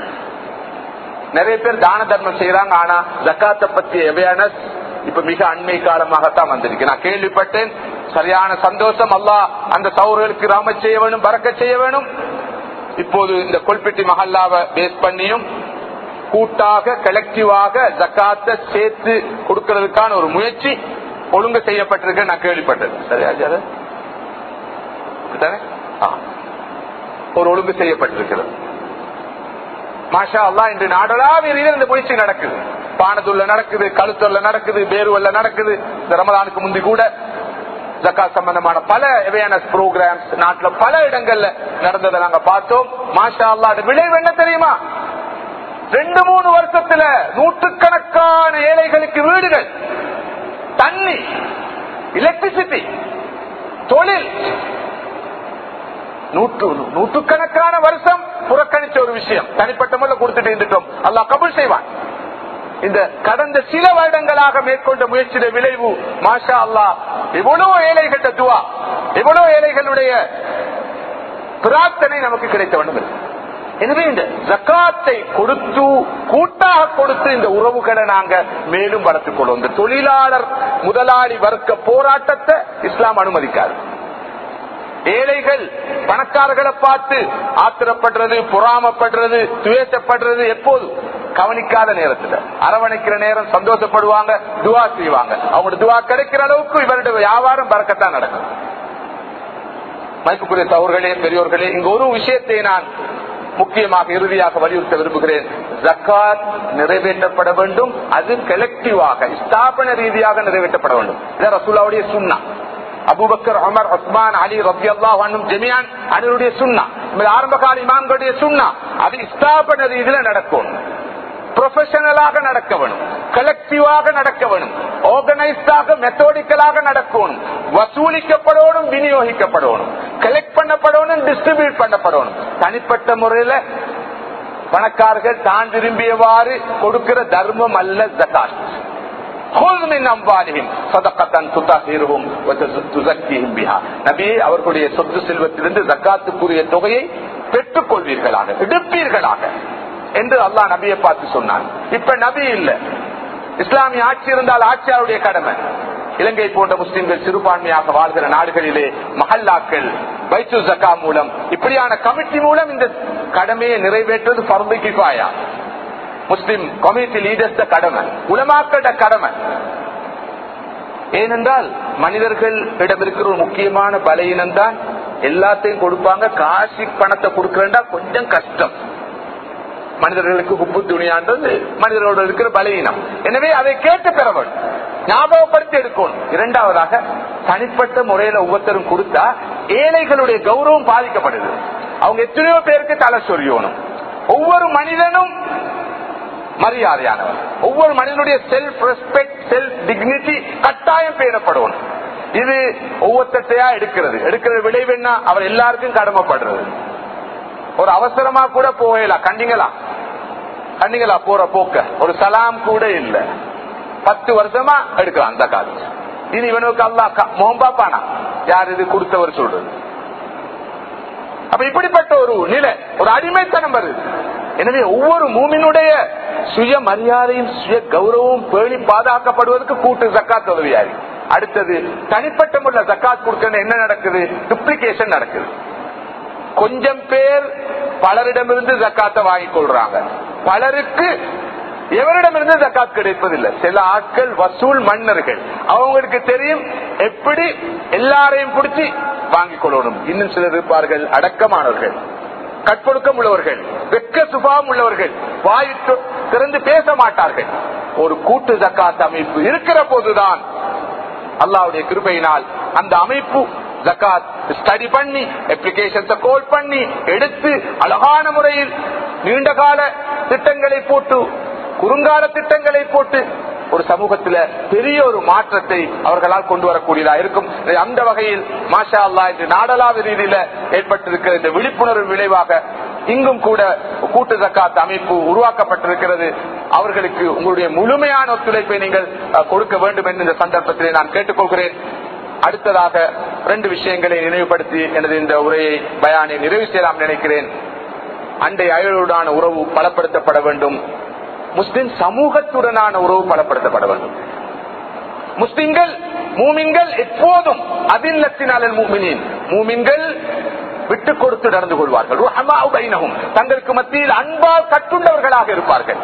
நிறைய பேர் தான தர்மம் செய்யறாங்க ஆனா ஜக்காத்தை பத்தி அவேர்னஸ் இப்ப மிக அண்மை காலமாகத்தான் வந்திருக்கு நான் கேள்விப்பட்டேன் சரியான சந்தோஷம் அல்லாஹ் அந்த சௌர்களுக்கு ராம செய்ய வேணும் பறக்க செய்ய வேணும் இப்போது இந்த கொல்பெட்டி மஹல்லாவை பேஸ் பண்ணியும் கூட்டாக கலெக்டிவாக ஜக்காத்தை சேர்த்து கொடுக்கிறதுக்கான ஒரு முயற்சி ஒழுங்கு செய்யப்பட்டிருக்கு நான் கேள்விப்பட்டேன் சரியா ஜாது? அப்படித்தானே? ஆ. ஒரு ஒழுங்கு செய்யப்பட்டிருக்கிறது மாஷா அல்லா இன்று நாடளாவிய ரீதியில் இந்த முயற்சி நடக்குது பானதுள்ள நடக்குது கழுத்தொல்ல நடக்குது பேருவல்ல நடக்குது இந்த ரமலானுக்கு முந்தி கூட ஜக்காத் சம்பந்தமான பல அவேர்னஸ் ப்ரோக்ராம்ஸ் நாட்டுல பல இடங்கள்ல நடந்ததை நாங்க பார்த்தோம் மாஷா அல்லா விளைவு என்ன தெரியுமா ரெண்டு மூணு வருஷத்துல நூற்றுக்கணக்கான ஏழைகளுக்கு வீடுகள் தண்ணி எலக்ட்ரிசிட்டி தொழில் நூற்று நூற்றுக்கணக்கான வருஷம் புறக்கணிச்ச ஒரு விஷயம் தனிப்பட்ட முறையில் கொடுத்துட்டு இருந்துட்டோம் அல்லாஹ் கபுல் செய்வான் இந்த கடந்த சில வருடங்களாக மேற்கொண்ட முயற்சிയുടെ விளைவு மாஷா அல்லா எவ்வளவு ஏழைகள துவா எவ்வளவு ஏழைகளுடைய பிரார்த்தனை நமக்கு கிடைத்த வேண்டும் இருக்கு. எனவே இந்த ஜக்காத்தை கொடுத்து கூட்டாக கொடுத்து இந்த உறவுகளை நாங்க மேலும் வளர்த்துக் கொள்வோம் இந்த தொழிலாளர் முதலாளி வர்க்க போராட்டத்தை இஸ்லாம் அனுமதிக்காது ஏழைகள் பணக்காரர்களை பார்த்து ஆத்திரப்படுறது பொறாமப்படுறது துவேசப்படுறது எப்போது கவனிக்காத நேரத்துல அரவணைக்கிற நேரம் சந்தோஷப்படுவாங்க துவா செய்வாங்க அவங்களோட துவா கிடைக்கிற அளவுக்கு இவருடைய வியாபாரம் பறக்கத்தான் நடக்கும் மதிப்புக்குரிய சகோர்களே பெரியோர்களே இங்க ஒரு விஷயத்தை நான் முக்கியமாக இறுதியாக வலியுறுத்த விரும்புகிறேன் ஜக்காத் நிறைவேற்றப்பட வேண்டும் அது கலெக்டிவாக ஸ்தாபன ரீதியாக நிறைவேற்றப்பட வேண்டும் இதான் ரசூலாவுடைய சுண்ணா அபுபக்கர் அமர் உஸ்மான் அலி ரபி அல்லாஹ் ஜெமியான் அனிருடைய சுண்ணா இந்த ஆரம்பகால இமாம்களுடைய சுண்ணா அது ஸ்தாபன ரீதியில நடக்கும் ப்ரொஃபஷனலாக நடக்க வேணும் கலெக்டிவாக நடக்க வேணும் ஆர்கனைஸ்டாக மெத்தோடிக்கலாக நடக்கணும் வசூலிக்கப்படணும் விநியோகிக்கப்படணும் கலெக்ட் பண்ணப்படணும் டிஸ்ட்ரிபியூட் பண்ணப்படணும் தனிப்பட்ட முறையில பணக்காரர்கள் தான் விரும்பியவாறு கொடுக்கிற தர்மம் அல்ல ஜகாத் அவர்களுடைய சொத்து செல்வத்திலிருந்து ஜக்காத்துக்குரிய தொகையை பெற்றுக் கொள்வீர்களாக எடுப்பீர்களாக என்று அல்லாஹ் நபியை பார்த்து சொன்னான் இப்ப நபி இல்ல இஸ்லாமிய ஆட்சி இருந்தால் ஆட்சியாருடைய கடமை இலங்கை போன்ற முஸ்லிம்கள் சிறுபான்மையாக வாழ்கிற நாடுகளிலே மஹல்லாக்கள் பைத்து ஜக்கா மூலம் இப்படியான கமிட்டி மூலம் இந்த கடமையை நிறைவேற்றுவது பரந்து கிஃபாயா முஸ்லிம் கம்யூனிட்டி லீடர்ஸ் கடமை உலமாக்கள கடமை ஏனென்றால் மனிதர்கள் இடம் இருக்கிற ஒரு முக்கியமான பலையினம் தான் எல்லாத்தையும் கொடுப்பாங்க காசி பணத்தை கொடுக்கறா கொஞ்சம் கஷ்டம் மனிதர்களுக்கு உப்பு துணியான்றது மனிதர்களோடு இருக்கிற பலவீனம் எனவே அதை கேட்டு பெற வேண்டும் ஞாபகப்படுத்தி எடுக்கணும் இரண்டாவதாக தனிப்பட்ட முறையில ஒவ்வொருத்தரும் கொடுத்தா ஏழைகளுடைய கௌரவம் பாதிக்கப்படுது அவங்க எத்தனையோ பேருக்கு தலை சொரியணும் ஒவ்வொரு மனிதனும் மரியாதையானவர் ஒவ்வொரு மனிதனுடைய செல்ஃப் ரெஸ்பெக்ட் செல்ஃப் டிக்னிட்டி கட்டாயம் பேணப்படணும் இது ஒவ்வொருத்தையா எடுக்கிறது எடுக்கிற விளைவு என்ன அவர் எல்லாருக்கும் கடமைப்படுறது ஒரு அவசரமா கூட போகலாம் கண்டிங்களா கண்டிங்களா போற போக்க ஒரு சலாம் கூட இல்ல பத்து வருஷமா எடுக்கலாம் அந்த காலத்து இது இவனுக்கு அல்லா மோம்பாப்பானா யார் இது கொடுத்தவர் சொல்றது அப்ப இப்படிப்பட்ட ஒரு நிலை ஒரு அடிமைத்தனம் வருது எனவே ஒவ்வொரு மூமினுடைய சுய மரியாதையும் சுய கௌரவம் பேணி பாதுகாக்கப்படுவதற்கு கூட்டு ஜக்காத் உதவியாரு அடுத்தது தனிப்பட்ட முறையில ஜக்காத் கொடுக்க என்ன நடக்குது டுப்ளிகேஷன் நடக்குது கொஞ்சம் பேர் பலரிடமிருந்து ஜக்காத்தை வாங்கிக் கொள்றாங்க பலருக்கு எவரிடமிருந்து ஜக்காத் கிடைப்பதில்லை சில ஆட்கள் வசூல் மன்னர்கள் அவங்களுக்கு தெரியும் எப்படி எல்லாரையும் பிடிச்சி வாங்கிக் கொள்ளணும் இன்னும் சிலர் இருப்பார்கள் அடக்கமானவர்கள் கற்பொழுக்கம் உள்ளவர்கள் வெக்க சுபாவம் உள்ளவர்கள் வாயிட்டு திறந்து பேச மாட்டார்கள் ஒரு கூட்டு ஜக்காத் அமைப்பு இருக்கிற போதுதான் அல்லாவுடைய கிருபையினால் அந்த அமைப்பு ஜக்காத் ஸ்டடி பண்ணி அப்ளிகேஷன்ஸை கோல் பண்ணி எடுத்து அழகான முறையில் நீண்ட கால திட்டங்களை போட்டு குறுங்கால திட்டங்களை போட்டு ஒரு சமூகத்துல பெரிய ஒரு மாற்றத்தை அவர்களால் கொண்டு வரக்கூடியதா இருக்கும் அந்த வகையில் மாஷா அல்லா இன்று நாடளாவிய ரீதியில ஏற்பட்டிருக்கிற இந்த விழிப்புணர்வு விளைவாக இங்கும் கூட கூட்டு ஜக்காத் அமைப்பு உருவாக்கப்பட்டிருக்கிறது அவர்களுக்கு உங்களுடைய முழுமையான ஒத்துழைப்பை நீங்கள் கொடுக்க வேண்டும் என்று இந்த சந்தர்ப்பத்திலே நான் கேட்டுக்கொள்கிறேன் அடுத்ததாக ரெண்டு விஷயங்களை நினைவுபடுத்தி எனது இந்த உரையை பயானை நிறைவு செய்யலாம் நினைக்கிறேன் அண்டை அயலுடனான உறவு பலப்படுத்தப்பட வேண்டும் முஸ்லிம் சமூகத்துடனான உறவு பலப்படுத்தப்பட வேண்டும் முஸ்லிம்கள் மூமின்கள் எப்போதும் அதில்லத்தினால மூமினின் மூமின்கள் விட்டு கொடுத்து நடந்து கொள்வார்கள் தங்களுக்கு மத்தியில் அன்பால் கட்டுண்டவர்களாக இருப்பார்கள்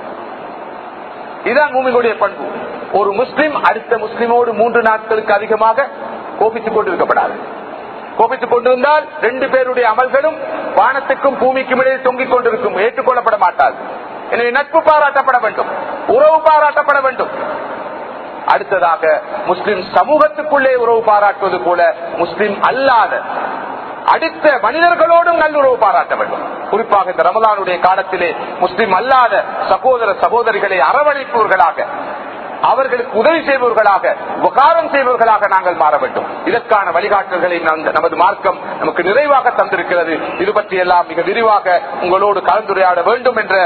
இதுதான் மூமிகளுடைய பண்பு ஒரு முஸ்லிம் அடுத்த முஸ்லிமோடு மூன்று நாட்களுக்கு அதிகமாக கோபித்துக் கொண்டிருக்கப்படாது கோபித்துக் கொண்டிருந்தால் ரெண்டு பேருடைய அமல்களும் வானத்துக்கும் பூமிக்கும் இடையே தொங்கிக் கொண்டிருக்கும் ஏற்றுக்கொள்ளப்பட மாட்டாது எனவே நட்பு பாராட்டப்பட வேண்டும் உறவு பாராட்டப்பட வேண்டும் அடுத்ததாக முஸ்லிம் சமூகத்துக்குள்ளே உறவு பாராட்டுவது போல முஸ்லிம் அல்லாத அடுத்த மனிதர்களோடும் நல்லுறவு பாராட்ட வேண்டும் குறிப்பாக இந்த ரமலானுடைய காலத்திலே முஸ்லிம் அல்லாத சகோதர சகோதரிகளை அரவணைப்பவர்களாக அவர்களுக்கு உதவி செய்பவர்களாக உபகாரம் செய்பவர்களாக நாங்கள் மாற வேண்டும் இதற்கான வழிகாட்டல்களை நமது மார்க்கம் நமக்கு நிறைவாக தந்திருக்கிறது இது பற்றி எல்லாம் மிக விரிவாக உங்களோடு கலந்துரையாட வேண்டும் என்ற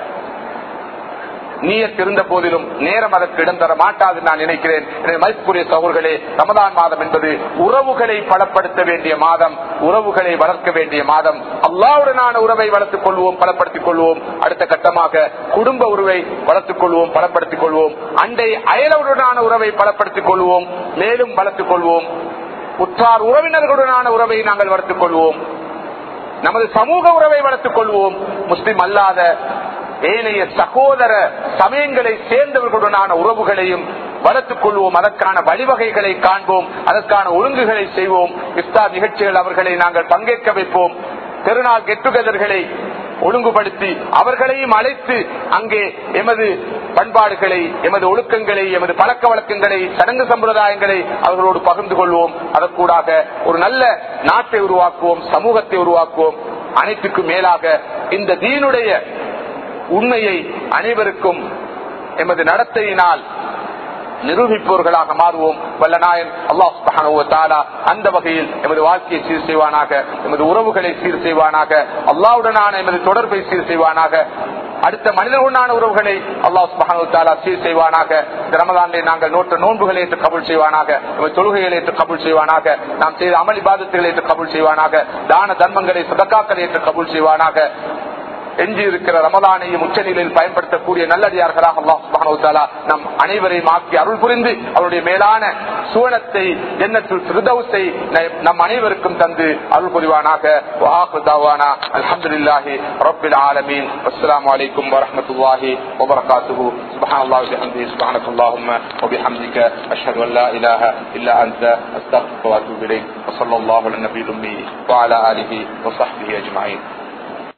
நீயத் இருந்த போதிலும் நேரம் அதற்கு இடம் தர மாட்டாது நான் நினைக்கிறேன் எனவே மதிப்புக்குரிய சகோதர்களே ரமதான் மாதம் என்பது உறவுகளை பலப்படுத்த வேண்டிய மாதம் உறவுகளை வளர்க்க வேண்டிய மாதம் அல்லாவுடனான உறவை வளர்த்துக் கொள்வோம் பலப்படுத்திக் கொள்வோம் அடுத்த கட்டமாக குடும்ப உறவை வளர்த்துக் கொள்வோம் பலப்படுத்திக் கொள்வோம் அண்டை அயலவுடனான உறவை பலப்படுத்திக் கொள்வோம் மேலும் வளர்த்துக் கொள்வோம் உற்றார் உறவினர்களுடனான உறவை நாங்கள் வளர்த்துக் கொள்வோம் நமது சமூக உறவை வளர்த்துக் கொள்வோம் முஸ்லிம் அல்லாத ஏனைய சகோதர சமயங்களை சேர்ந்தவர்களுடனான உறவுகளையும் வளர்த்துக் கொள்வோம் அதற்கான வழிவகைகளை காண்போம் அதற்கான ஒழுங்குகளை செய்வோம் இஃப்தார் நிகழ்ச்சிகள் அவர்களை நாங்கள் பங்கேற்க வைப்போம் திருநாள் கெட்டுகதர்களை ஒழுங்குபடுத்தி அவர்களையும் அழைத்து அங்கே எமது பண்பாடுகளை எமது ஒழுக்கங்களை எமது பழக்க வழக்கங்களை சடங்கு சம்பிரதாயங்களை அவர்களோடு பகிர்ந்து கொள்வோம் அதற்கூடாக ஒரு நல்ல நாட்டை உருவாக்குவோம் சமூகத்தை உருவாக்குவோம் அனைத்துக்கும் மேலாக இந்த தீனுடைய உண்மையை அனைவருக்கும் எமது நடத்தையினால் நிரூபிப்பவர்களாக மாறுவோம் வல்ல நாயன் அல்லாஹ் அந்த வகையில் எமது வாழ்க்கையை சீர் செய்வானாக எமது உறவுகளை சீர் செய்வானாக அல்லாவுடனான எமது தொடர்பை சீர் செய்வானாக அடுத்த மனிதர்களுடனான உறவுகளை அல்லாஹ் சுபஹானு சீர் செய்வானாக இந்த ரமதானிலே நாங்கள் நோட்ட நோன்புகளை ஏற்று கபுல் செய்வானாக எமது தொழுகைகளை ஏற்று கபுல் செய்வானாக நாம் செய்த அமல் இபாதத்துகளை ஏற்று கபுல் செய்வானாக தான தர்மங்களை சதக்காக்களை ஏற்று கபுல் செய்வானாக எஞ்சி இருக்கிற ரமதானையும் உச்சநிலையில் பயன்படுத்தக்கூடிய நல்லடியார்களாக அல்லாஹ் நம் அனைவரையும் ஆக்கி அருள் புரிந்து அவருடைய மேலான சுவனத்தை ஜன்னத்துல் ஃபிர்தௌஸை நம் அனைவருக்கும் தந்து அருள் புரிவானாக அல்ஹம்துலில்லாஹி ரப்பில் ஆலமீன் அஸ்ஸலாமு அலைக்கும் வரஹ்மத்துல்லாஹி வபரகாத்துஹு சுப்ஹானல்லாஹி வபிஹம்திஹி சுப்ஹானக اللهم وبحمدك اشهد ان لا اله الا انت استغفرك واتوب اليك وصلى الله على النبي الامي وعلى اله وصحبه اجمعين